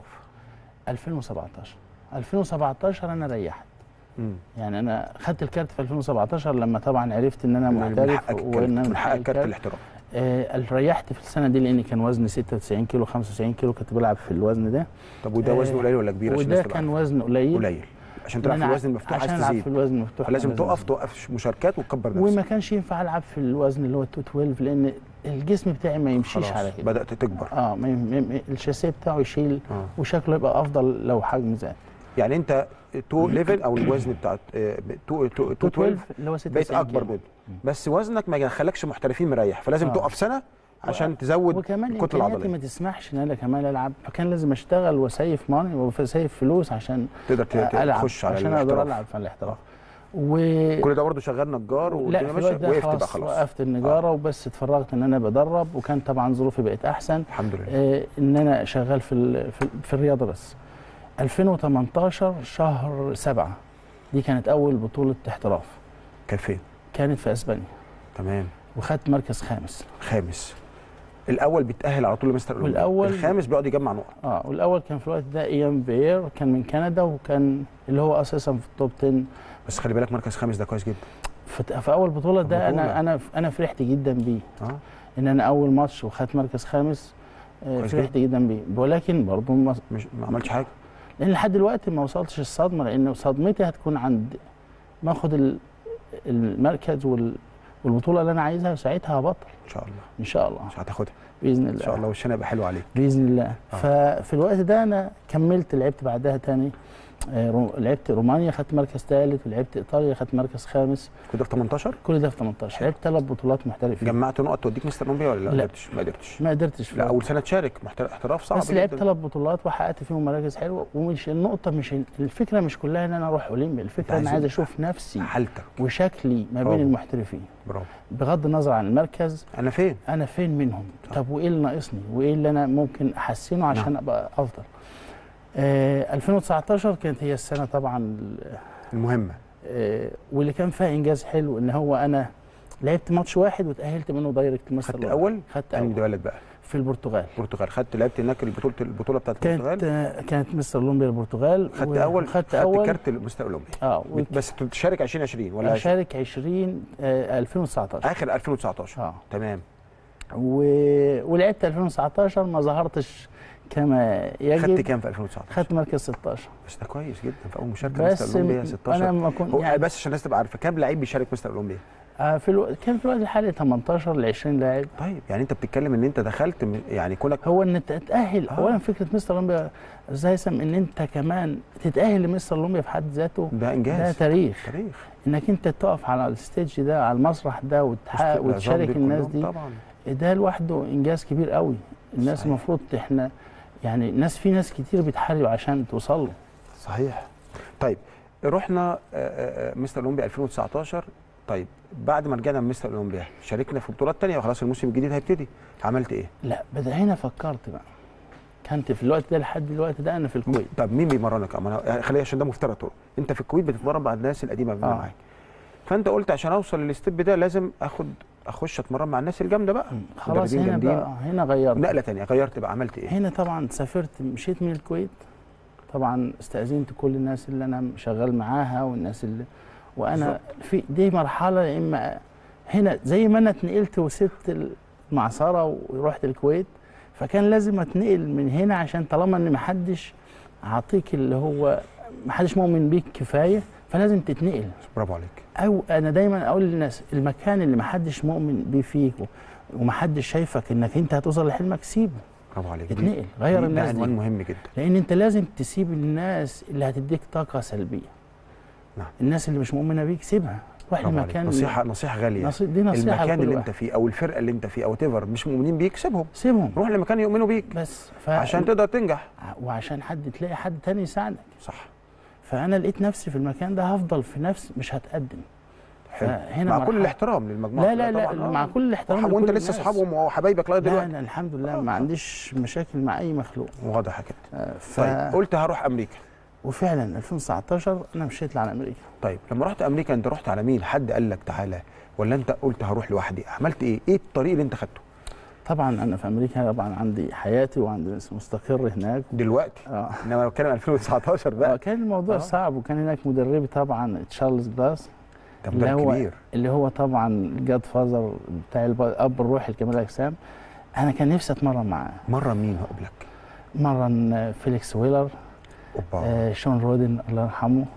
2017 2017 انا ريحت امم يعني انا خدت الكارت في 2017 لما طبعا عرفت ان انا من محترف حقك وان الكارت انا من حقك كارت الكارت. الاحتراف آه ريحت في السنه دي لان كان وزني 96 كيلو 95 كيلو كنت بلعب في الوزن ده طب وده آه، وزن قليل ولا كبير عشان وده الناس تبقى كان عارفة؟ وزن قليل قليل عشان إن تلعب في أنا الوزن المفتوح عشان عايز العب في تزيد الوزن المفتوح فلازم لازم تقف توقف مشاركات وتكبر وما نفسك كانش ينفع العب في الوزن اللي هو 212 لان الجسم بتاعي ما يمشيش على خلاص كده بدات تكبر اه ما يم- ما- الشاسيه بتاعه يشيل اه وشكله يبقى افضل لو حجم زاد يعني انت 211 او الوزن بتاع 212 212 اللي هو 96 بقيت اكبر كيلو. منه بس وزنك ما يخلكش محترفين مريح فلازم آه. تقف سنه عشان تزود وكمان الكتله امكانياتي العضليه ما تسمحش ان انا كمان العب فكان لازم اشتغل واسيف ماني واسيف فلوس عشان تقدر ت- العب تخش على عشان اقدر الاحتراف العب في الاحتراف آه. و كل ده برضه شغال نجار لا والدنيا في ماشيه الوقت ده وقفت بقى خلاص خلاص وقفت النجاره وبس اتفرغت ان انا بدرب وكان طبعا ظروفي بقت احسن الحمد لله آه، ان انا شغال في ال- في, في الرياضه بس 2018 شهر سبعة دي كانت اول بطوله احتراف كان فين كانت في اسبانيا تمام وخدت مركز خامس خامس الاول بيتاهل على طول لمستر اولمبيا والأول- الخامس بيقعد يجمع نقط اه والاول كان في الوقت ده ايام بير كان من كندا وكان اللي هو اساسا في التوب 10 بس خلي بالك مركز خامس ده كويس جدا في, في اول بطوله ده بطولة. انا انا انا فرحت جدا بيه اه ان انا اول ماتش وخدت مركز خامس آه، كويس فرحت جدا بيه ولكن برضه ما مش ما عملتش حاجه لان لحد دلوقتي ما وصلتش الصدمه لان صدمتي هتكون عند ما اخد ال- المركز وال والبطوله اللي انا عايزها وساعتها هبطل ان شاء الله ان شاء الله مش هتاخدها باذن ان الله شاء الله وشنا يبقى حلو عليك باذن الله آه. ففي الوقت ده انا كملت لعبت بعدها تاني آه، رو- لعبت رومانيا خدت مركز ثالث ولعبت ايطاليا خدت مركز خامس كنت في 18 كل ده في 18 لعبت ثلاث بطولات محترفين جمعت نقط توديك مستر اولمبيا ولا لا؟ لا. ما قدرتش ما قدرتش ما قدرتش في لا الوقت. اول سنه تشارك محترف احتراف صعب بس لعبت جدا. ثلاث بطولات وحققت فيهم مراكز حلوه ومش النقطه مش الفكره مش كلها ان انا اروح اولمبي الفكره عايز انا عايز يبقى اشوف نفسي حالتك وشكلي ما بين برافو. المحترفين برافو بغض النظر عن المركز انا فين؟ انا فين منهم صح. طب وايه اللي ناقصني وايه اللي انا ممكن احسنه عشان ابقى افضل آه 2019 كانت هي السنه طبعا ال- المهمه آه واللي كان فيها انجاز حلو ان هو انا لعبت ماتش واحد وتاهلت منه دايركت مستر خدت أولمبيا. اول خدت انهي اول بلد بقى في البرتغال البرتغال خدت لعبت هناك البطوله البطوله بتاعت كانت البرتغال آه كانت مستر اولمبيا البرتغال خدت اول خدت اول كارت المستر الاولمبي اه بس تشارك 2020 ولا 20 اشارك 20 آه 2019 اخر 2019 اه تمام و... ولعبت 2019 ما ظهرتش كما يجب خدت كام في 2019 خدت مركز 16 بس ده كويس جدا في اول مشاركه مستر بس الاولمبي م- 16 انا ما كنت هو يعني بس عشان الناس تبقى عارفه كام لعيب بيشارك مستر الاولمبي آه في الو... كان في الوقت الحالي 18 ل 20 لاعب طيب يعني انت بتتكلم ان انت دخلت م- يعني كونك هو ان تتاهل آه. اولا فكره مستر اولمبيا زي هيثم ان انت كمان تتاهل لمستر اولمبيا في حد ذاته ده ده انجاز تاريخ تاريخ انك انت تقف على الستيج ده على المسرح ده وتحقق وسط العظام وتشارك دول الناس كلهم دي طبعا ده لوحده انجاز كبير قوي الناس صحيح. المفروض احنا يعني الناس في ناس كتير بتحارب عشان توصل له صحيح طيب رحنا آه، آه، آه، مستر اولمبيا 2019 طيب بعد ما رجعنا من مستر اولمبيا شاركنا في بطولات تانية وخلاص الموسم الجديد هيبتدي عملت ايه؟ لا بدا هنا فكرت بقى كنت في الوقت ده لحد الوقت ده انا في الكويت طب مين بيمرنك؟ أما أنا- يعني خلينا عشان ده مفترض طرق انت في الكويت بتتمرن مع الناس القديمه اللي آه. معاك فانت قلت عشان اوصل للستيب ده لازم اخد اخش اتمرن مع الناس الجامده بقى خلاص مدربين هنا جامدين. بقى هنا غيرت نقله تانية غيرت بقى عملت ايه؟ هنا طبعا سافرت مشيت من الكويت طبعا استأذنت كل الناس اللي انا شغال معاها والناس اللي وانا في دي مرحله يا اما هنا زي ما انا اتنقلت وسبت المعصره ورحت الكويت فكان لازم اتنقل من هنا عشان طالما ان محدش عاطيك اللي هو محدش مؤمن بيك كفايه فلازم تتنقل برافو عليك او انا دايما اقول للناس المكان اللي محدش مؤمن بيه فيك ومحدش شايفك انك انت هتوصل لحلمك سيبه برافو عليك دي- اتنقل غير دي- الناس ده دي عنوان مهم جدا لان انت لازم تسيب الناس اللي هتديك طاقه سلبيه نعم. الناس اللي مش مؤمنه بيك سيبها روح برافو عليك. لمكان نصيحه نصيحه غاليه نصي... دي نصيحه المكان لكل اللي واحد. انت فيه او الفرقه اللي انت فيه او تيفر مش مؤمنين بيك سيبهم سيبهم روح لمكان يؤمنوا بيك بس ف... عشان تقدر تنجح وعشان حد تلاقي حد تاني يساعدك صح فانا لقيت نفسي في المكان ده هفضل في نفس مش هتقدم حلو فهنا مع كل مرحلة- الاحترام للمجموعه لا لا كلها لا طبعاً، آه. مع كل الاحترام وح- لكل وانت لسه الناس. اصحابهم وحبايبك لغايه لا دلوقتي لا الحمد لله آه. ما عنديش مشاكل مع اي مخلوق واضح كده آه، ف... طيب قلت هروح امريكا وفعلا 2019 انا مشيت على امريكا طيب لما رحت امريكا انت رحت على مين حد قال لك تعالى ولا انت قلت هروح لوحدي عملت ايه ايه الطريق اللي انت خدته طبعا انا في امريكا طبعا عندي حياتي وعندي مستقر هناك دلوقتي اه انما انا بتكلم 2019 آه، بقى كان الموضوع آه. صعب وكان هناك مدربي طبعا تشارلز جلاس ده اللي مدرب هو كبير اللي هو طبعا الجاد فازر بتاع الب- اب الروحي لكمال الاجسام انا كان نفسي اتمرن معاه مره مين هقابلك مرن آه، فيليكس ويلر اوبا آه شون رودن الله يرحمه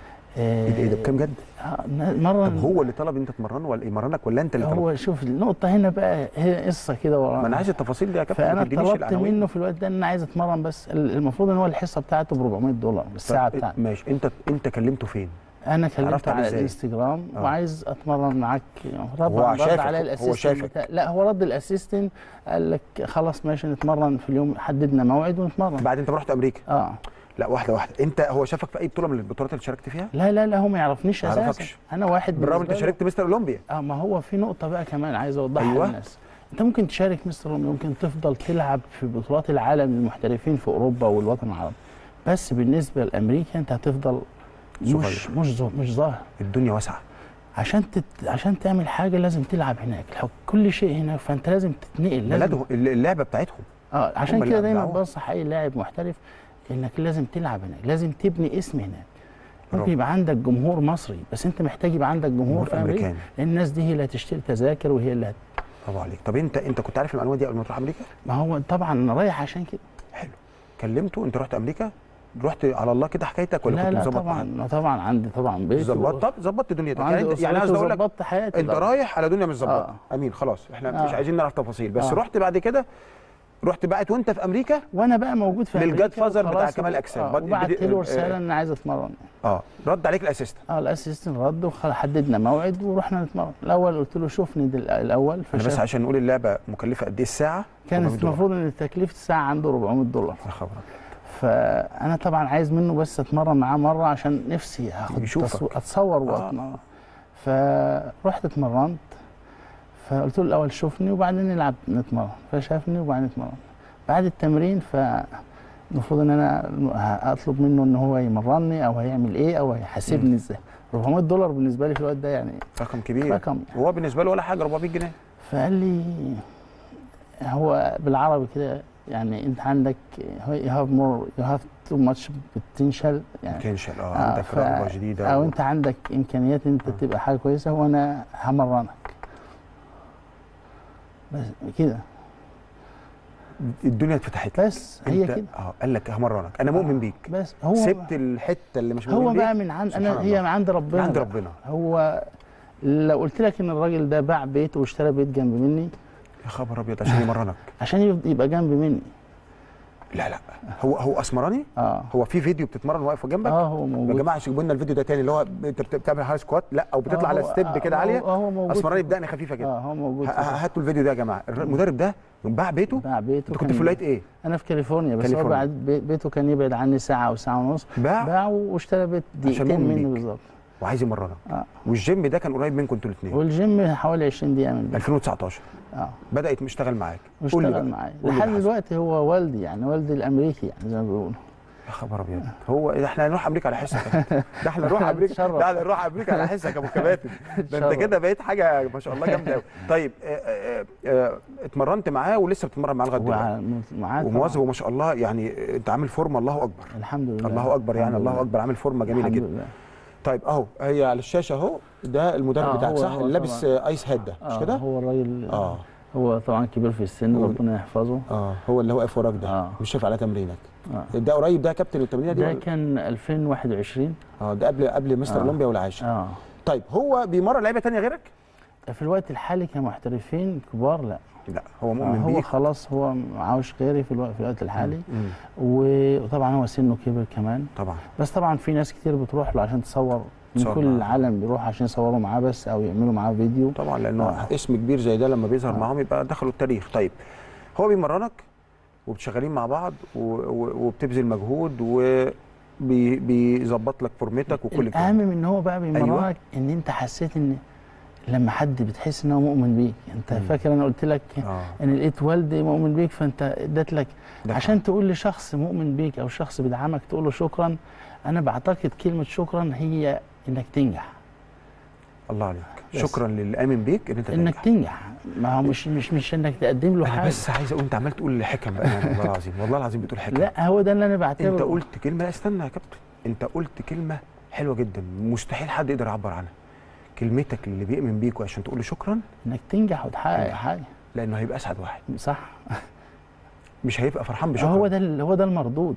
آه ايه ده ايه ده بكام جد آه، مرن طب هو اللي طلب انت تمرنه ولا يمرنك ولا انت اللي طلبت هو شوف النقطة هنا بقى هي قصة كده ما انا وراها عايز التفاصيل دي يا كابتن فأنا ما تدينيش طلبت العناوين. منه في الوقت ده إن أنا عايز أتمرن بس ال- المفروض إن هو الحصة بتاعته ب 400 دولار الساعة طب بتاعته ماشي انت انت كلمته فين أنا عرفت كلمته عليه على إزاي؟ الانستجرام آه. وعايز أتمرن معاك هو طبعا رد شافك، عليا هو الأسيستنت شافك. بتاع لا هو رد الأسيستنت قال لك خلاص ماشي نتمرن في اليوم حددنا موعد ونتمرن بعد انت ما رحت امريكا اه لا واحده واحده انت هو شافك في اي بطوله من البطولات اللي شاركت فيها لا لا لا هو ما يعرفنيش ما اساسا يعرفكش. انا واحد بالرغم انت بالنسبة له- شاركت مستر اولمبيا اه ما هو في نقطة بقى كمان عايز اوضحها أيوة. للناس انت ممكن تشارك مستر أولمبيا ممكن تفضل تلعب في بطولات العالم للمحترفين في اوروبا والوطن العربي بس بالنسبة لامريكا انت هتفضل مش صغير. مش ظا- مش ظاهر الدنيا واسعه عشان تت... عشان تعمل حاجة لازم تلعب هناك الحك- كل شيء هناك فانت لازم تتنقل لازم بلدهم اللعبه بتاعتهم اه عشان اللي كده دايما أبدعوها. بنصح اي لاعب محترف انك لازم تلعب هناك لازم تبني اسم هناك برافو. ممكن يبقى عندك جمهور مصري بس انت محتاج يبقى عندك جمهور جمهور في امريكا امريكان لان الناس دي هي اللي هتشتري تذاكر وهي اللي هت... برافو عليك طب انت انت كنت عارف المعلومه دي قبل ما تروح امريكا ما هو طبعا انا رايح عشان كده حلو كلمته انت رحت امريكا رحت على الله كده حكايتك ولا لا كنت لا مظبط طبعا معاه؟ لا طبعا عندي طبعا بيت ظبطت طب ظبطت دنيتك يعني يعني انت يعني عايز اقول لك ظبطت حياتي انت طبعاً. رايح على دنيا مش ظبطه آه. امين خلاص احنا آه. مش عايزين نعرف تفاصيل بس آه. رحت بعد كده رحت بقت وانت في امريكا وانا بقى موجود في للجاد امريكا فازر بتاع وخلاص كمال و- أجسام. آه بد- وبعت بدي- له آه، رساله ان انا عايز اتمرن اه رد عليك الاسيستنت اه الاسيستنت رد وحددنا موعد ورحنا نتمرن الاول قلت له شوفني دل... الاول انا بس فشاف عشان نقول اللعبه مكلفه قد ايه الساعه 400 كانت دولار. المفروض ان تكلفه الساعه عنده 400 دولار يا خبر أبيض. فانا طبعا عايز منه بس اتمرن معاه مره عشان نفسي هاخد يشوفك. تصوير اتصور آه. واتمرن فرحت اتمرنت فقلت له الاول شوفني وبعدين نلعب نتمرن فشافني وبعدين نتمرن بعد التمرين ف المفروض ان انا اطلب منه ان هو يمرني او هيعمل ايه او هيحاسبني ازاي 400 دولار بالنسبه لي في الوقت ده يعني رقم كبير رقم يعني. وهو بالنسبه له ولا حاجه 400 جنيه فقال لي هو بالعربي كده يعني انت عندك you have more you have too much potential يعني تنشل اه آه، عندك ف- رغبه جديده او و- انت عندك امكانيات انت تبقى حاجه كويسه وانا همرنك بس كده الدنيا اتفتحت لك بس هي انت- كده اه قال لك همرنك انا مؤمن بيك بس هو سبت الحته اللي مش مؤمن هو بيك بقى من عند سبحان انا هي الله. من عند من ربنا عند بقى. ربنا هو لو قلت لك ان الراجل ده باع بيته واشترى بيت جنب مني يا خبر ابيض عشان يمرنك عشان يب- يبقى جنب مني لا لا هو هو اسمراني اه هو في فيديو بتتمرن واقف جنبك اه هو يا موجود جماعه شوفوا لنا الفيديو ده تاني اللي هو انت بت- بتعمل هاي سكوات لا او بتطلع آه على هو- ستيب آه كده هو- عاليه اه هو موجود اسمراني بدقن خفيفه كده اه هو موجود ه- ه- هاتوا الفيديو ده يا جماعه المدرب ده باع بيته باع بيته انت كنت كان- في ولايه ايه؟ انا في كاليفورنيا بس كاليفورنيا. هو بعد بي- بيته كان يبعد عني ساعه او ساعه ونص باع باع واشترى بيت دقيقتين مؤمن مني بيك. بالظبط وعايز يمرنك اه والجيم ده كان قريب منكم انتوا الاثنين والجيم حوالي 20 دقيقه من البيت 2019 اه بدات يشتغل معاك قول لي بقى. واشتغل معايا قول لي لحد اللي حصل. دلوقتي هو والدي يعني والدي الامريكي يعني زي ما بيقولوا يا خبر ابيض هو ده احنا هنروح امريكا على حسك ده احنا نروح امريكا تشرف. ده احنا نروح امريكا على حسك يا ابو كباتن ده انت تشرف. كده بقيت حاجه ما شاء الله جامده قوي طيب آه، آه، آه، اتمرنت معاه ولسه بتتمرن معاه لغايه دلوقتي وع- معاه طبعاً. ومواظب وما شاء الله يعني انت عامل فورمه الله اكبر الحمد لله الله اكبر يعني الحمد الله لله. اكبر عامل فورمه جميله الحمد جدا لله. طيب اهو هي على الشاشه اهو ده المدرب آه، بتاعك هو- صح هو اللي لابس طبعاً. آه، ايس هيد ده مش آه كده هو الراجل اه هو طبعا كبير في السن هو- ربنا يحفظه اه هو اللي واقف وراك ده آه. مش شايف على تمرينك آه. ده قريب ده كابتن التمرينه دي ده ولا- كان 2021 اه ده قبل قبل مستر آه. اولمبيا والعاشر اه طيب هو بيمرن لعيبه تانية غيرك في الوقت الحالي كمحترفين كبار لا لا هو آه مؤمن هو بيك خلاص هو معاوش غيري في الوقت, في الوقت الحالي مم. وطبعا هو سنه كبر كمان طبعا بس طبعا في ناس كتير بتروح له عشان تصور من تصور كل معاه. العالم بيروح عشان يصوروا معاه بس او يعملوا معاه فيديو طبعا لانه آه. اسم كبير زي ده لما بيظهر آه. معاهم يبقى دخلوا التاريخ طيب هو بيمرنك وبتشغلين مع بعض و- و- وبتبذل مجهود وبيظبط لك فورمتك وكل الاهم الكلام من ان هو بقى بيمرنك أيوة. ان انت حسيت ان لما حد بتحس ان هو مؤمن بيك انت مم. فاكر انا قلت لك اه ان لقيت والدي مؤمن بيك فانت اديت لك ده عشان تقول لشخص مؤمن بيك او شخص بيدعمك تقول له شكرا انا بعتقد كلمه شكرا هي انك تنجح الله عليك بس. شكرا للي امن بيك ان انت انك تنجح. تنجح ما هو مش مش مش انك تقدم له انا حاجه بس عايز اقول انت عمال تقول حكم بقى يعني والله العظيم والله العظيم بتقول حكم لا هو ده اللي انا بعتبره انت قلت كلمه لا استنى يا كابتن انت قلت كلمه حلوه جدا مستحيل حد يقدر يعبر عنها كلمتك اللي بيؤمن بيك وعشان تقول له شكرا انك تنجح وتحقق تنجح. حاجه لانه هيبقى اسعد واحد صح مش هيبقى فرحان بشكرا هو ده ال- هو ده المردود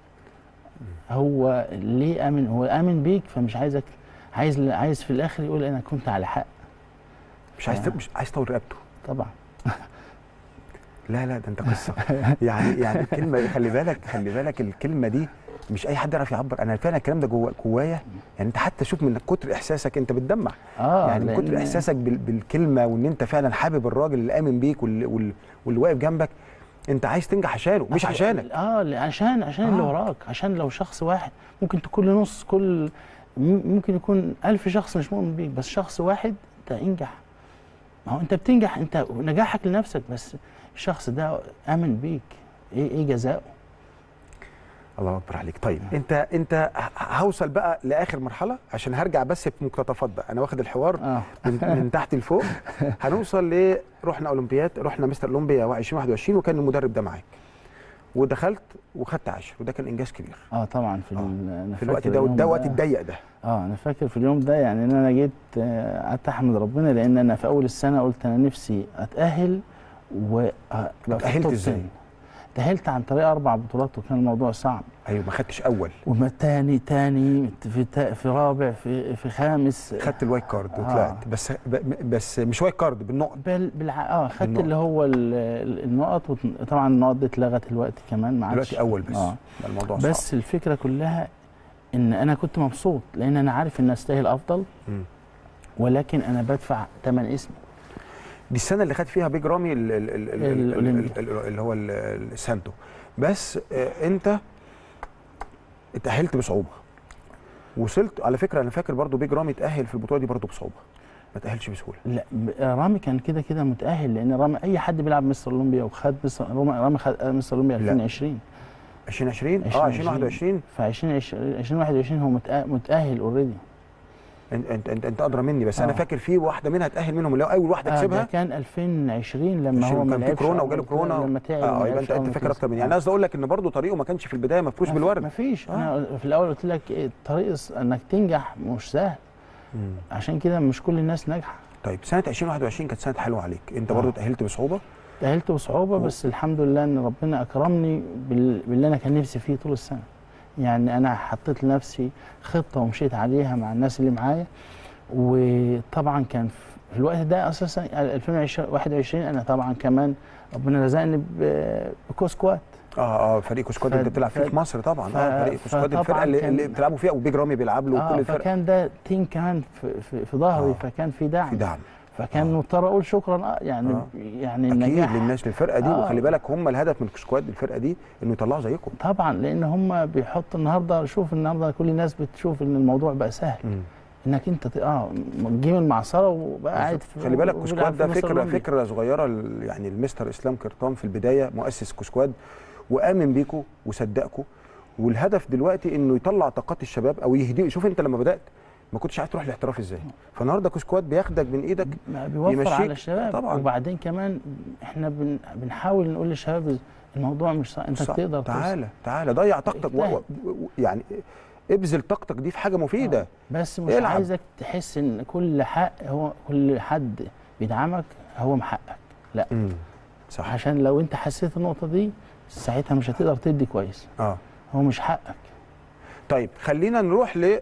هو ليه امن هو امن بيك فمش عايزك عايز عايز في الاخر يقول انا كنت على حق مش عايز آه. مش عايز تطور رقبته طبعا لا لا ده انت قصه يعني يعني كلمه خلي بالك خلي بالك الكلمه دي مش اي حد يعرف يعبر انا فعلا الكلام ده جوه جوايا يعني انت حتى شوف من كتر احساسك انت بتدمع اه يعني من كتر لأن- احساسك بال- بالكلمه وان انت فعلا حابب الراجل اللي امن بيك واللي, واللي, واللي واقف جنبك انت عايز تنجح عشانه مش أهو- عشانك اه ل- عشان عشان اللي آه. وراك عشان لو شخص واحد ممكن تكون له نص كل م- ممكن يكون ألف شخص مش مؤمن بيك بس شخص واحد انت انجح ما هو انت بتنجح انت نجاحك لنفسك بس الشخص ده امن بيك ايه ايه جزاؤه الله اكبر عليك طيب انت انت ه- هوصل بقى لاخر مرحله عشان هرجع بس في مقتطفات بقى انا واخد الحوار اه من, من تحت لفوق هنوصل ل رحنا اولمبياد رحنا مستر اولمبيا 2021 وكان المدرب ده معاك ودخلت وخدت عشر وده كان انجاز كبير اه طبعا في آه. ال- أنا في الوقت فاكر ده اليوم ده وقت الضيق ده اه انا فاكر في اليوم ده يعني ان انا جيت آه، قعدت احمد ربنا لان انا في اول السنه قلت انا نفسي اتاهل و آه، أبقى في اتأهلت التوب إزاي؟ 10. تأهلت عن طريق اربع بطولات وكان الموضوع صعب ايوه ما خدتش اول وما تاني تاني في تا في رابع في في خامس خدت الوايت كارد آه. وطلعت بس ب- بس مش وايت كارد بالنقط بال بالع... اه خدت بالنقط. اللي هو ال- ال- النقط وط- طبعا النقط دي اتلغت الوقت كمان ما عادش دلوقتي اول بس اه ده الموضوع صعب بس الفكره كلها ان انا كنت مبسوط لان انا عارف ان استاهل افضل مم. ولكن انا بدفع ثمن اسمي دي السنه اللي خد فيها بيج رامي ال- ال- ال- ال- ال- الأولمبي. ال- ال- اللي هو ال- السانتو بس آه، انت اتاهلت بصعوبه وصلت على فكره انا فاكر برضو بيج رامي اتاهل في البطوله دي برضو بصعوبه ما تاهلش بسهوله لا ب- رامي كان كده كده متاهل لان رامي اي حد بيلعب مستر اولمبيا وخد مستر رامي رامي خد مستر اولمبيا لا. 2020 2020 اه 2020. 2021 ف 2021 هو متأ- متاهل اوريدي انت انت انت, انت ادرى مني بس انا آه. فاكر في واحده منها اتاهل منهم اللي هو اول واحده آه ده كسبها كان 2020 لما هو ما كان في لعبش كورونا أول- وجاله كورونا لما تعب اه ما يبقى لعبش انت انت أول فاكر كأس. اكتر مني يعني آه. انا قصدي اقول لك ان برضه طريقه ما كانش في البدايه مفروش بالورد ما فيش آه. انا في الاول قلت لك إيه، الطريق الص- انك تنجح مش سهل مم. عشان كده مش كل الناس ناجحه طيب سنه 2021 كانت سنه حلوه عليك انت برضه آه. تاهلت بصعوبه تأهلت بصعوبة و- بس الحمد لله إن ربنا أكرمني بال- باللي أنا كان نفسي فيه طول السنة يعني أنا حطيت لنفسي خطة ومشيت عليها مع الناس اللي معايا وطبعا كان في الوقت ده أساسا 2021 أنا طبعا كمان ربنا رزقني ب- بكوسكوات اه اه فريق كوسكواد ف- انت بتلعب فيه ف- في مصر طبعا ف- اه فريق كوسكواد فطبعاً الفرقه اللي, كان- اللي بتلعبوا فيها وبيج رامي بيلعب له وكل آه الفرق فكان ده تيم كمان في, في, في ظهري آه. فكان في دعم في دعم فكان آه. مضطر أقول شكرا آه يعني آه. يعني اكيد النجاح للناس للفرقه دي آه. وخلي بالك هم الهدف من كوسكواد الفرقه دي انه يطلعوا زيكم طبعا لان هم بيحطوا النهارده شوف النهارده كل الناس بتشوف ان الموضوع بقى سهل مم. انك انت ت- اه تجيب المعصره وبقى قاعد في خلي بالك وبيلعب كوسكواد في ده مصر فكره الأولمبي. فكره صغيره ل- يعني المستر اسلام كرطان في البدايه مؤسس كوسكواد وامن بيكم وصدقكم والهدف دلوقتي انه يطلع طاقات الشباب او يهدي شوف انت لما بدات ما كنتش عارف تروح الاحتراف ازاي فالنهارده كوسكواد بياخدك من ايدك ما بيوفر يمشيك. على الشباب طبعاً. وبعدين كمان احنا بن بنحاول نقول للشباب الموضوع مش صعب انت صح. تقدر توصل. تعالى تعالى ضيع طاقتك و... و... و... يعني ابذل طاقتك دي في حاجه مفيده آه. بس مش العب. عايزك تحس ان كل حق هو كل حد بيدعمك هو محقق لا امم صح عشان لو انت حسيت النقطه دي ساعتها مش هتقدر تدي كويس اه هو مش حقك طيب خلينا نروح ل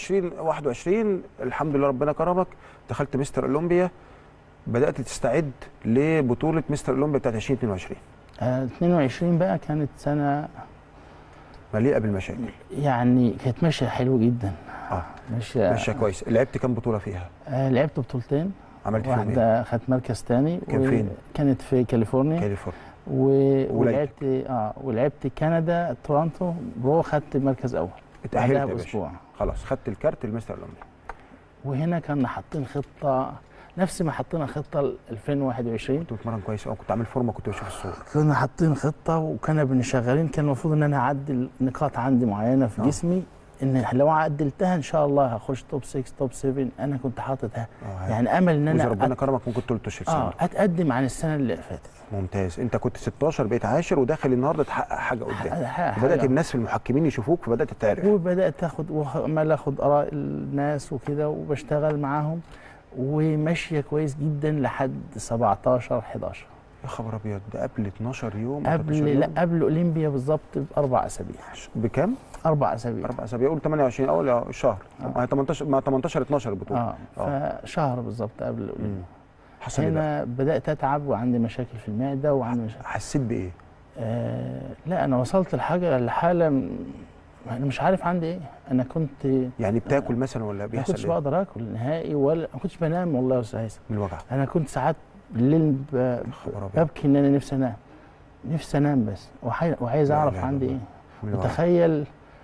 2021 الحمد لله ربنا كرمك دخلت مستر اولمبيا بدات تستعد لبطوله مستر اولمبيا بتاعت 2022 آه 22 بقى كانت سنه مليئه بالمشاكل يعني كانت ماشيه حلو جدا اه ماشيه ماشيه كويس لعبت كام بطوله فيها آه لعبت بطولتين عملت فيهم ايه واحده خدت مركز تاني كان فين؟ كانت في كاليفورنيا كاليفورنيا و... ولعبت. ولعبت اه ولعبت كندا تورونتو برو خدت مركز اول اتاهلت بعدها يا باشا باسبوع خلاص خدت الكارت المستر اولمبيا وهنا كنا حاطين خطه نفس ما حطينا خطه ل 2021 كنت بتمرن كويس قوي كنت عامل فورمه كنت بشوف الصور كنا حاطين خطه وكنا بنشغلين كان المفروض ان انا اعدل نقاط عندي معينه في آه. جسمي ان لو عدلتها ان شاء الله هخش توب 6 توب 7 انا كنت حاططها اه يعني امل ان اذا انا ربنا أت... كرمك ممكن تلطش السنه اه اتقدم عن السنه اللي فاتت ممتاز انت كنت 16 بقيت عاشر وداخل النهارده تحقق حاجه قدام ح- بدات حاجة. الناس في المحكمين يشوفوك فبدات تتعرف وبدات تاخد وعمال اخد اراء الناس وكده وبشتغل معاهم وماشيه كويس جدا لحد 17 11 يا خبر ابيض ده قبل 12 يوم أو 13 قبل يوم. لا قبل اولمبيا بالظبط باربع اسابيع بكام؟ اربع اسابيع اربع اسابيع قول 28 اول يا شهر آه. ما هي 18 ما 18 12 البطوله اه آه. فشهر بالظبط قبل مم. الاولمبيا حصل ايه بقى؟ هنا بدات اتعب وعندي مشاكل في المعده وعندي مشاكل حسيت بايه؟ آه لا انا وصلت لحاجه لحاله م- انا مش عارف عندي ايه انا كنت يعني بتاكل مثلا ولا ما بيحصل كنتش ايه؟ بقدر اكل نهائي ولا ما كنتش بنام والله يا استاذ هيثم من الوجع انا كنت ساعات بالليل ب- خبر ابيض ببكي ان انا نفسي انام نفسي انام بس وحي- وعايز لا اعرف إله إلا عندي الله. ايه من الوجع. وتخيل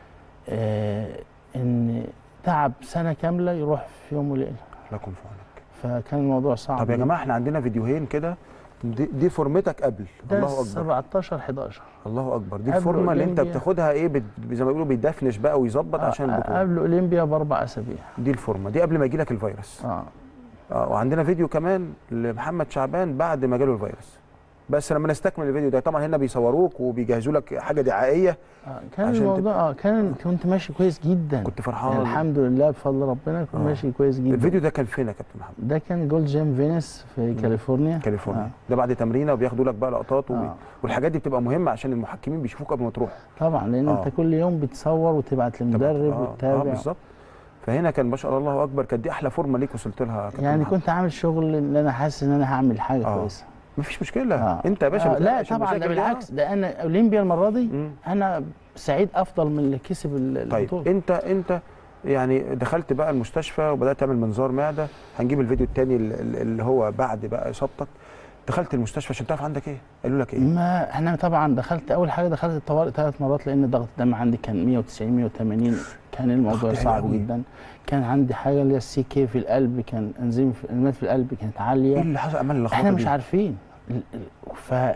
آه ان تعب سنه كامله يروح في يوم وليله الله يكون في عونك فكان الموضوع صعب طب يا جداً. جماعه احنا عندنا فيديوهين كده دي, دي فورمتك قبل ده الله اكبر 17 11 الله اكبر دي قبل الفورمه اللي انت أولمبيا. بتاخدها ايه بت... زي ما بيقولوا بيدفنش بقى ويظبط آه، عشان البطوله قبل اولمبيا باربع اسابيع دي الفورمه دي قبل ما يجي لك الفيروس اه اه وعندنا فيديو كمان لمحمد شعبان بعد ما جاله الفيروس بس لما نستكمل الفيديو ده طبعا هنا بيصوروك وبيجهزوا لك حاجه دعائيه آه، كان عشان الموضوع اه كان كنت ماشي كويس جدا كنت فرحان يعني الحمد لله بفضل ربنا كنت آه. ماشي كويس جدا الفيديو ده كان فين يا كابتن محمد ده كان جولد جيم فينيس في كاليفورنيا كاليفورنيا آه. ده بعد تمرينه وبياخدوا لك بقى لقطات وبي... آه. والحاجات دي بتبقى مهمه عشان المحكمين بيشوفوك قبل ما تروح طبعا لان آه. انت كل يوم بتصور وتبعت للمدرب اه, آه وتتابع بالظبط فهنا كان ما شاء الله الله اكبر كانت دي احلى فورمه ليك وصلت لها يا كابتن يعني محمد. كنت عامل شغل ان انا حاسس ان انا هعمل حاجه آه. كويسه مفيش مشكله آه. انت يا باشا آه لا بتناقش طبعا ده المشاكل دي. آه. بالعكس ده انا اولمبيا المره دي مم. انا سعيد افضل من اللي كسب ال- طيب البطوله انت انت يعني دخلت بقى المستشفى وبدات تعمل منظار معده هنجيب الفيديو الثاني اللي هو بعد بقى اصابتك دخلت المستشفى عشان تعرف عندك ايه قالوا لك ايه ما احنا طبعا دخلت اول حاجه دخلت الطوارئ ثلاث مرات لان ضغط الدم عندي كان 190 180 كان الموضوع ضغط عالي صعب أوي. جدا كان عندي حاجه اللي هي السي كي في القلب كان انزيم في انزيمات في القلب كانت ايه عاليه اللي حصل عمال اللخبطه احنا مش دي؟ عارفين ال- ال-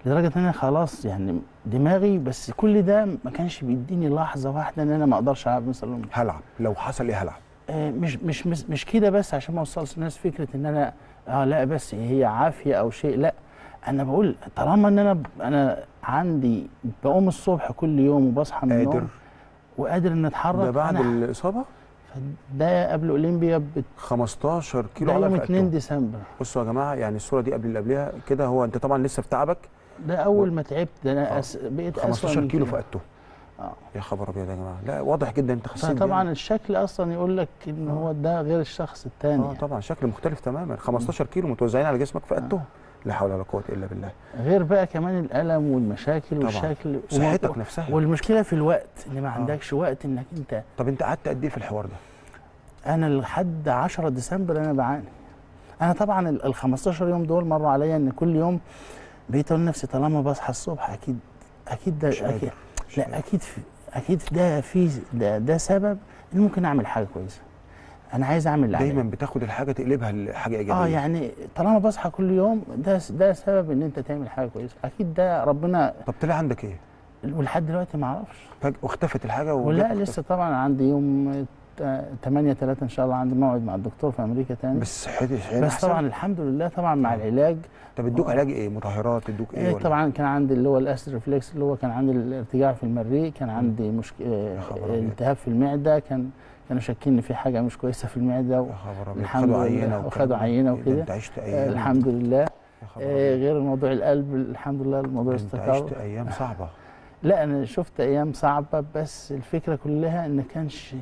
لدرجه ان انا خلاص يعني دماغي بس كل ده ما كانش بيديني لحظه واحده ان انا ما اقدرش العب مثلا اولمبي هلعب لو حصل ايه هلعب آه، مش مش مش, مش كده بس عشان ما اوصلش الناس فكره ان انا اه لا بس هي عافيه او شيء لا انا بقول طالما ان انا انا عندي بقوم الصبح كل يوم وبصحى من قادر النوم وقادر ان اتحرك ده بعد أنا الاصابه ده قبل اولمبيا بت... 15 كيلو ده على يوم فئته 2 ديسمبر بصوا يا جماعه يعني الصوره دي قبل اللي قبلها كده هو انت طبعا لسه في تعبك ده اول ما تعبت ده انا آه. أس... بقيت اسوء 15 من كيلو كده. فقدته اه يا خبر ابيض يا جماعه لا واضح جدا انت خسيت طبعا جامد. الشكل اصلا يقول لك ان هو ده غير الشخص الثاني اه طبعا شكل مختلف تماما 15 كيلو متوزعين على جسمك فقدتهم لا حول ولا قوه الا بالله غير بقى كمان الالم والمشاكل طبعاً. والشكل صحتك نفسها والمشكله في الوقت ان ما عندكش وقت انك انت طب انت قعدت قد ايه في الحوار ده انا لحد 10 ديسمبر انا بعاني انا طبعا ال ال 15 يوم دول مروا عليا ان كل يوم بقيت اقول لنفسي طالما بصحى الصبح اكيد اكيد ده مش قادر. اكيد مش لا قادر. اكيد في اكيد ده في ده, ده سبب ان ممكن اعمل حاجه كويسه انا عايز اعمل اللي دايما عليا. بتاخد الحاجه تقلبها لحاجه ايجابيه اه يعني طالما بصحى كل يوم ده ده سبب ان انت تعمل حاجه كويسه اكيد ده ربنا طب طلع عندك ايه ولحد دلوقتي ما اعرفش فجاه اختفت الحاجه وجت ولا اختفت. لسه طبعا عندي يوم 8 3 ان شاء الله عندي موعد مع الدكتور في امريكا تاني بس صحتي صحتي بس أحسن؟ طبعا الحمد لله طبعا مع آه. العلاج طب ادوك علاج ايه مطهرات ادوك ايه إيه ولا طبعا كان عندي اللي هو الاسيد ريفلكس اللي هو كان عندي الارتجاع في المريء كان عندي مشكله خبر أبيض. التهاب في المعده كان كانوا شاكين ان في حاجه مش كويسه في المعده و... يا خبر ابيض الحمد خدوا لله، عينه وخدوا والكلام ده. عينة إيه ده وكده. انت عشت آه ايام الحمد لله يا خبر آه أبيض. غير موضوع القلب الحمد لله الموضوع ده انت استقر عشت ايام صعبه لا انا شفت ايام صعبه بس الفكره كلها ان كانش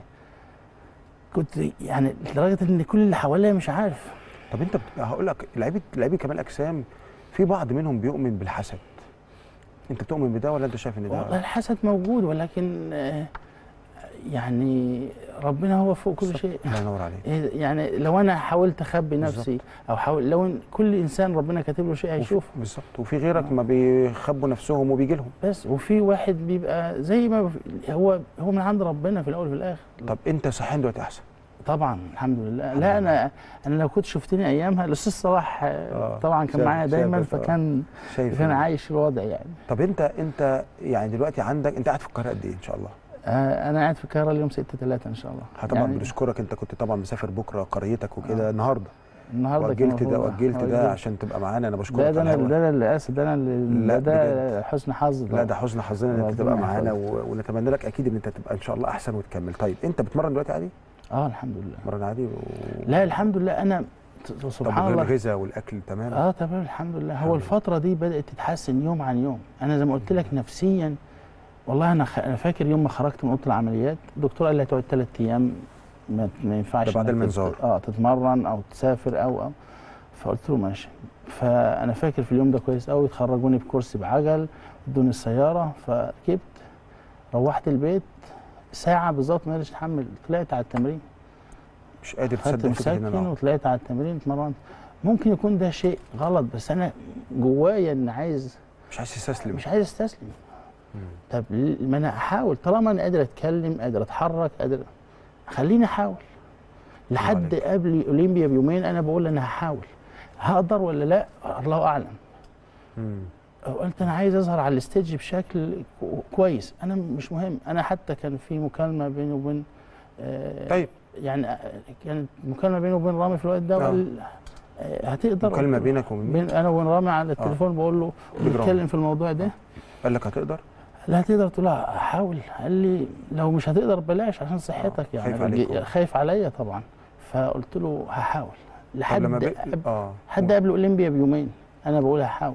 كنت يعني لدرجه ان كل اللي حواليا مش عارف طب انت بت... هقول لك لعيبه لعيبه كمال اجسام في بعض منهم بيؤمن بالحسد انت بتؤمن بده ولا انت شايف ان والله ده الحسد موجود ولكن آه، يعني ربنا هو فوق كل شيء الله ينور عليك إيه يعني لو انا حاولت اخبي نفسي او حاول لو إن كل انسان ربنا كاتب له شيء هيشوفه بالظبط وفي غيرك ما بيخبوا نفسهم وبيجي لهم بس وفي واحد بيبقى زي ما هو هو من عند ربنا في الاول وفي الاخر طب انت صحيان دلوقتي احسن طبعا الحمد لله الحمد لا لله. انا انا لو كنت شفتني ايامها الاستاذ صلاح آه، آه، طبعا كان شايف- معايا دايما شايفك، آه. فكان شايف كان إن- عايش الوضع يعني طب انت انت يعني دلوقتي عندك انت قاعد في القاهره قد ايه ان شاء الله آه، انا قاعد في القاهره اليوم 6 3 ان شاء الله طبعا يعني بنشكرك انت كنت طبعا مسافر بكره قريتك وكده آه. النهارده النهارده كان واجلت ده المفروض- واجلت ده وأجلت. عشان تبقى معانا انا بشكرك ده ده على انا الهوا. ده انا اللي اسف ده انا اللي لا، ده, ده حسن حظ لا ده حزن حظنا ان انت ربنا تبقى معانا يحفظك. و... ونتمنى لك اكيد ان انت تبقى ان شاء الله احسن وتكمل طيب انت بتمرن دلوقتي عادي اه الحمد لله بتمرن عادي و... لا الحمد لله انا ت- طب سبحان وغير الله الغذاء والاكل تمام اه تمام الحمد لله الحمد هو لله. الفتره دي بدات تتحسن يوم عن يوم انا زي ما قلت لك نفسيا والله انا خ... انا فاكر يوم ما خرجت من اوضه العمليات الدكتور قال لي هتقعد ثلاث ايام ما, ما ينفعش ده بعد إنك تت- المنظار. اه تتمرن او تسافر او او فقلت له ماشي فانا فاكر في اليوم ده كويس قوي خرجوني بكرسي بعجل ادوني السياره فركبت روحت البيت ساعه بالظبط ما قدرتش اتحمل طلعت على التمرين مش قادر خدت تصدق فكره ان مسكن انا وطلعت على التمرين اتمرنت ممكن يكون ده شيء غلط بس انا جوايا ان عايز مش عايز تستسلم مش عايز استسلم مم. طب ل- ما انا احاول طالما انا قادر اتكلم قادر اتحرك قادر خليني احاول لحد عليك. قبل اولمبيا بيومين انا بقول انا هحاول هقدر ولا لا الله اعلم مم. قلت انا عايز اظهر على الستيج بشكل كو- كويس انا مش مهم انا حتى كان في مكالمه بيني وبين آه، طيب يعني آه، كانت مكالمه بيني وبين رامي في الوقت ده آه. وقال آه، هتقدر مكالمه بينك وبين مين؟ بين انا وبين رامي على التليفون بقول له بيج رامي. بنتكلم في الموضوع ده قال لك هتقدر لا هتقدر تقول له حاول قال لي لو مش هتقدر بلاش عشان صحتك آه، يعني خايف عليك رجي- هو. خايف عليا طبعا فقلت له هحاول طب لحد لما بي... قبل- اه لحد قبل اولمبيا بيومين انا بقول هحاول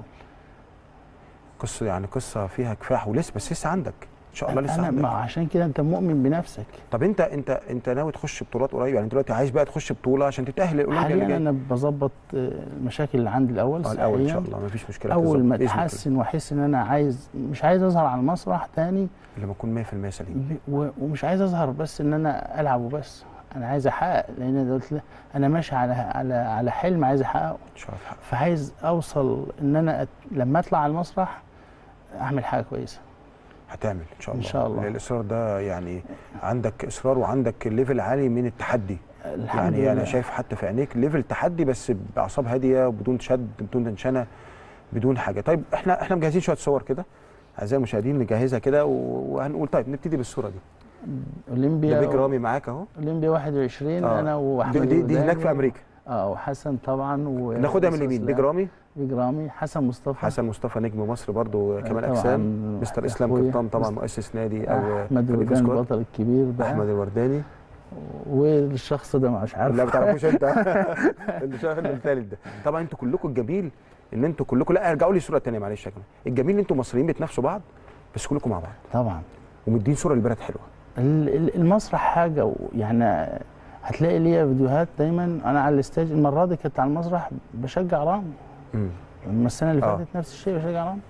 قصه يعني قصه فيها كفاح ولسه بس لسه عندك ان شاء الله لسه انا عندك ما عشان كده انت مؤمن بنفسك طب انت انت انت ناوي تخش بطولات قريب يعني دلوقتي عايز بقى تخش بطوله عشان تتاهل للاولمبيا اللي حاليا جايه انا بظبط آه، المشاكل اللي عندي الاول اه الاول ان شاء صحياً. الله مفيش مشكله اول تظبط ما بإذن الله. اتحسن واحس ان انا عايز مش عايز اظهر على المسرح تاني لما اكون 100% سليم ب- و- ومش عايز اظهر بس ان انا العب وبس انا عايز احقق لان أنا قلت لا، انا ماشي على على على حلم عايز احققه ان شاء الله تحقق. فعايز اوصل ان انا أت... لما اطلع على المسرح اعمل حاجه كويسه هتعمل ان شاء إن الله شاء الله. لأن الاصرار ده يعني عندك اصرار وعندك ليفل عالي من التحدي الحمد يعني لله انا شايف حتى في عينيك ليفل تحدي بس باعصاب هاديه وبدون شد بدون تنشنه بدون حاجه طيب احنا احنا مجهزين شويه صور كده اعزائي المشاهدين نجهزها كده و- وهنقول طيب نبتدي بالصوره دي اولمبيا ده بيج رامي معاك اهو اولمبيا 21 آه. انا دي, واحمد دي, دي هناك الوداني. في امريكا اه وحسن طبعا و ناخدها من اليمين بيج رامي بيج رامي حسن مصطفى حسن مصطفى نجم مصر برضو كمال طبعاً اجسام مستر اسلام أخويا. قطام طبعا مستر- مؤسس نادي او احمد فريق الودان سكواد. البطل الكبير بقى احمد الورداني والشخص ده مش عارف لا ما تعرفوش انت اللي شايف الثالث ده طبعا انتوا كلكم الجميل ان انتوا كلكم لا ارجعوا لي الصوره الثانيه معلش يا جماعه الجميل ان انتوا مصريين بتنافسوا بعض بس كلكم مع بعض طبعا ومدين صوره للبلد حلوه ال- ال- المسرح حاجه ويعني هتلاقي ليا فيديوهات دايما انا على الستاج المره دي كنت على المسرح بشجع رامي امم اما السنه اللي آه. فاتت نفس الشيء بشجع رامي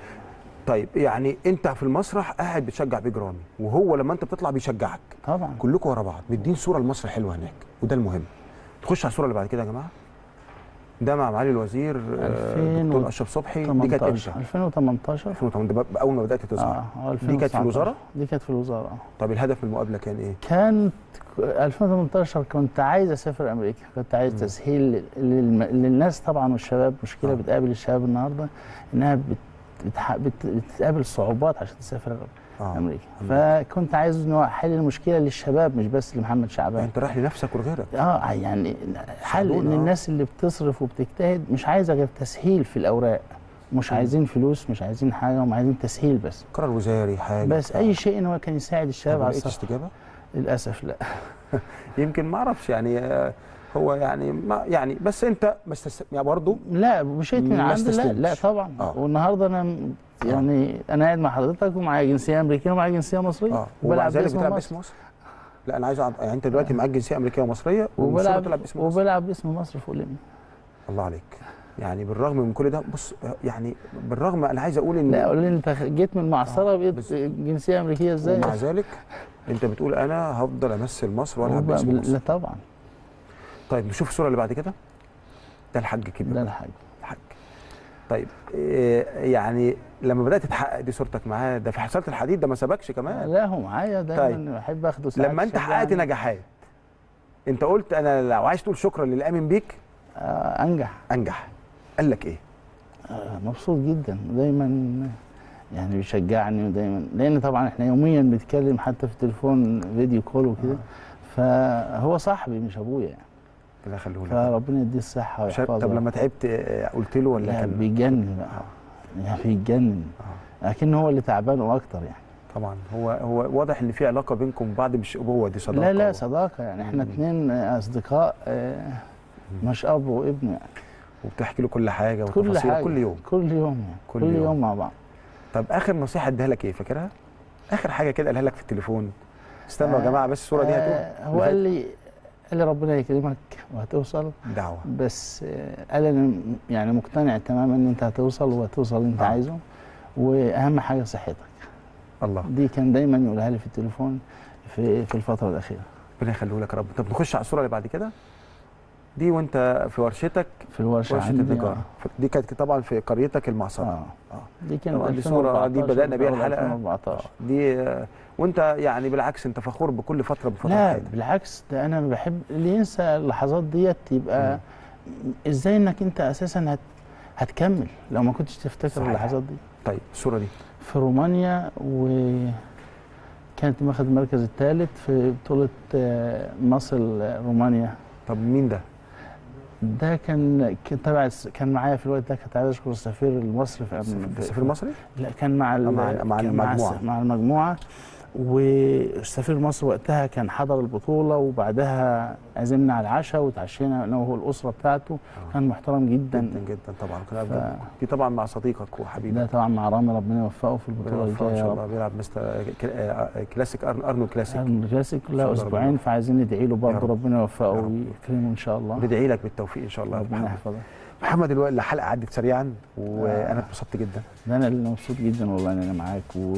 طيب يعني انت في المسرح قاعد بتشجع بيج رامي وهو لما انت بتطلع بيشجعك طبعا كلكم ورا بعض مدين صوره لمصر حلوه هناك وده المهم تخش على الصوره اللي بعد كده يا جماعه ده مع معالي الوزير آه، 2000 دكتور اشرف صبحي دي كانت 18 امتى 2018 2008 ده بقى اول ما بدات تظهر اه دي كانت في 2019. الوزارة؟ دي كانت في الوزاره آه. طب الهدف من المقابله كان ايه كانت 2018 كنت عايز اسافر امريكا كنت عايز مم. تسهيل للم... للناس طبعا والشباب مشكله آه. بتقابل الشباب النهارده انها بت... بتح... بت... بتقابل صعوبات عشان تسافر اه امريكا مم. فكنت عايز ان هو احل المشكله للشباب مش بس لمحمد يعني شعبان انت رايح لنفسك ولغيرك اه يعني حل ان ساعدونا، آه. الناس اللي بتصرف وبتجتهد مش عايزه غير تسهيل في الاوراق مش مم. عايزين فلوس مش عايزين حاجه هم عايزين تسهيل بس قرار وزاري حاجه بس بتاع. اي شيء ان هو كان يساعد طب الشباب ما على لقيتش السفر استجابه للاسف لا يمكن ما اعرفش يعني آه، هو يعني ما يعني بس انت ما استس... يعني برضه لا مشيت من ما عندي لا استسلمتش. لا طبعا آه. والنهارده انا م- يعني انا قاعد مع حضرتك ومعايا جنسيه امريكيه ومعايا جنسيه مصريه اه ومع ذلك باسم بتلعب مصر. باسم مصر لا انا عايز أعرف يعني انت دلوقتي معاك جنسيه امريكيه ومصريه وبلعب وبلعب بتلعب باسم مصر وبلعب باسم مصر في اولمبيا الله عليك يعني بالرغم من كل ده بص يعني بالرغم انا عايز اقول ان لا قول لي انت جيت من معصره آه، بقيت بس- جنسيه امريكيه ازاي ومع ذلك انت بتقول انا هفضل امثل مصر والعب باسم وب- مصر لا طبعا طيب نشوف الصوره اللي بعد كده ده الحاج كبير ده الحاجه الحاج طيب إيه يعني لما بدات تحقق دي صورتك معاه ده في حصاله الحديد ده ما سابكش كمان لا هو معايا دايما طيب. بحب اخده ساعات لما انت يشجعني. حققت نجاحات انت قلت انا لو عايز تقول شكرا للي امن بيك آه انجح انجح قال لك ايه آه مبسوط جدا دايما يعني بيشجعني ودايما لان طبعا احنا يوميا بنتكلم حتى في التليفون فيديو كول وكده فهو صاحبي مش ابويا يعني الله يخليه لك فربنا يديه الصحه شا- ويحفظه طب لما تعبت آه، قلت له ولا لا كان بيجنن بقى يعني بيجنن آه. لكن هو اللي تعبان واكتر يعني طبعا هو هو واضح ان في علاقه بينكم بعد مش ابوه دي صداقه لا لا و- صداقه يعني احنا مم. اتنين اصدقاء آه، مش اب وابن يعني وبتحكي له كل حاجه كل وتفاصيل حاجه كل يوم كل يوم يعني كل كل, يوم. يوم. مع بعض طب اخر نصيحه اديها لك ايه فاكرها اخر حاجه كده قالها لك في التليفون استنوا يا جماعه بس الصوره دي آه، هتقول هو قال لي قال لي ربنا يكرمك وهتوصل دعوه بس آه، قال انا م- يعني مقتنع تماما ان انت هتوصل وهتوصل اللي انت آه. عايزه واهم حاجه صحتك الله دي كان دايما يقولها لي في التليفون في في الفتره الاخيره ربنا يخليه لك يا رب طب نخش على الصوره اللي بعد كده دي وانت في ورشتك في الورشه ورشه عندي النجاره آه. دي كانت طبعا في قريتك المعصره اه اه دي كانت طبعاً دي صورة- دي 2014 بدأنا بيها أول الحلقة. 2014 دي آه، وانت يعني بالعكس انت فخور بكل فتره بفتره لا حياتك بالعكس ده انا بحب اللي ينسى اللحظات ديت يبقى ازاي انك انت اساسا هت هتكمل لو ما كنتش تفتكر صحيح. اللحظات دي طيب الصوره دي في رومانيا وكانت واخد المركز الثالث في بطولة آه، مصر رومانيا طب مين ده ده كان كان تبع الس- كان معايا في الوقت ده كنت عايز اشكر السفير المصري في ده السفير المصري لا كان مع ال- مع- مع كان المجموعة. الس- مع المجموعه والسفير مصر وقتها كان حضر البطوله وبعدها عزمنا على العشاء وتعشينا انا وهو الاسره بتاعته كان محترم جدا جدا جدا طبعا كنا ف- ف... دي طبعا مع صديقك ده وحبيبك طبعا مع رامي ربنا يوفقه في ربنا البطوله يوفقه ان الجايه شاء يا الله رب بيلعب مستر كلا- آه، كلاسيك أرن- ارنولد كلاسيك الكلاسيك إن شاء لا الله اسبوعين ربنا فعايزين ندعي له يا برضه رب. ربنا يوفقه يا رب. ويكرمه ان شاء الله ندعي لك بالتوفيق ان شاء الله يا ربنا محمد يحفظك محمد الوقت الحلقه عدت سريعا وانا آه. اتبسطت جدا ده انا اللي مبسوط جدا والله ان انا معاك و...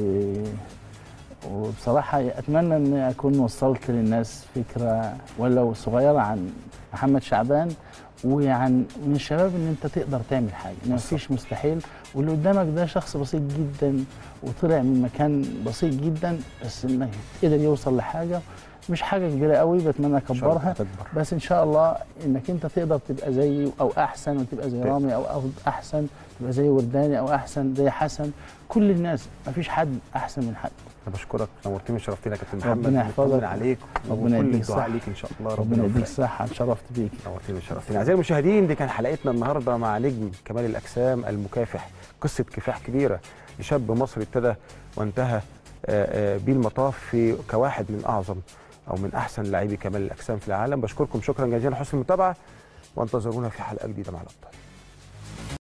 وبصراحه اتمنى ان اكون وصلت للناس فكره ولو صغيره عن محمد شعبان وعن من الشباب ان انت تقدر تعمل حاجه ما فيش مستحيل واللي قدامك ده شخص بسيط جدا وطلع من مكان بسيط جدا بس انه قدر يوصل لحاجه مش حاجه كبيره قوي بتمنى إن شاء الله اكبرها تكبر. بس ان شاء الله انك انت تقدر تبقى زي او احسن وتبقى زي بإذن. رامي او او احسن تبقى زي ورداني او احسن زي حسن كل الناس مفيش حد احسن من حد انا بشكرك نورتني وشرفتني يا كابتن محمد ربنا يحفظك. نطمن عليك ربنا وكل يديك الدعاء الصحة. ليك ان شاء الله ربنا ربنا يديك يوفقك الصحه اتشرفت بيك نورتني وشرفتني اعزائي المشاهدين دي كان حلقتنا النهارده مع نجم كمال الاجسام المكافح قصه كفاح كبيره لشاب مصري ابتدى وانتهى آه، آه، بيه المطاف في كواحد من اعظم او من احسن لاعبي كمال الاجسام في العالم بشكركم شكرا جزيلا لحسن المتابعه وانتظرونا في حلقه جديده مع الابطال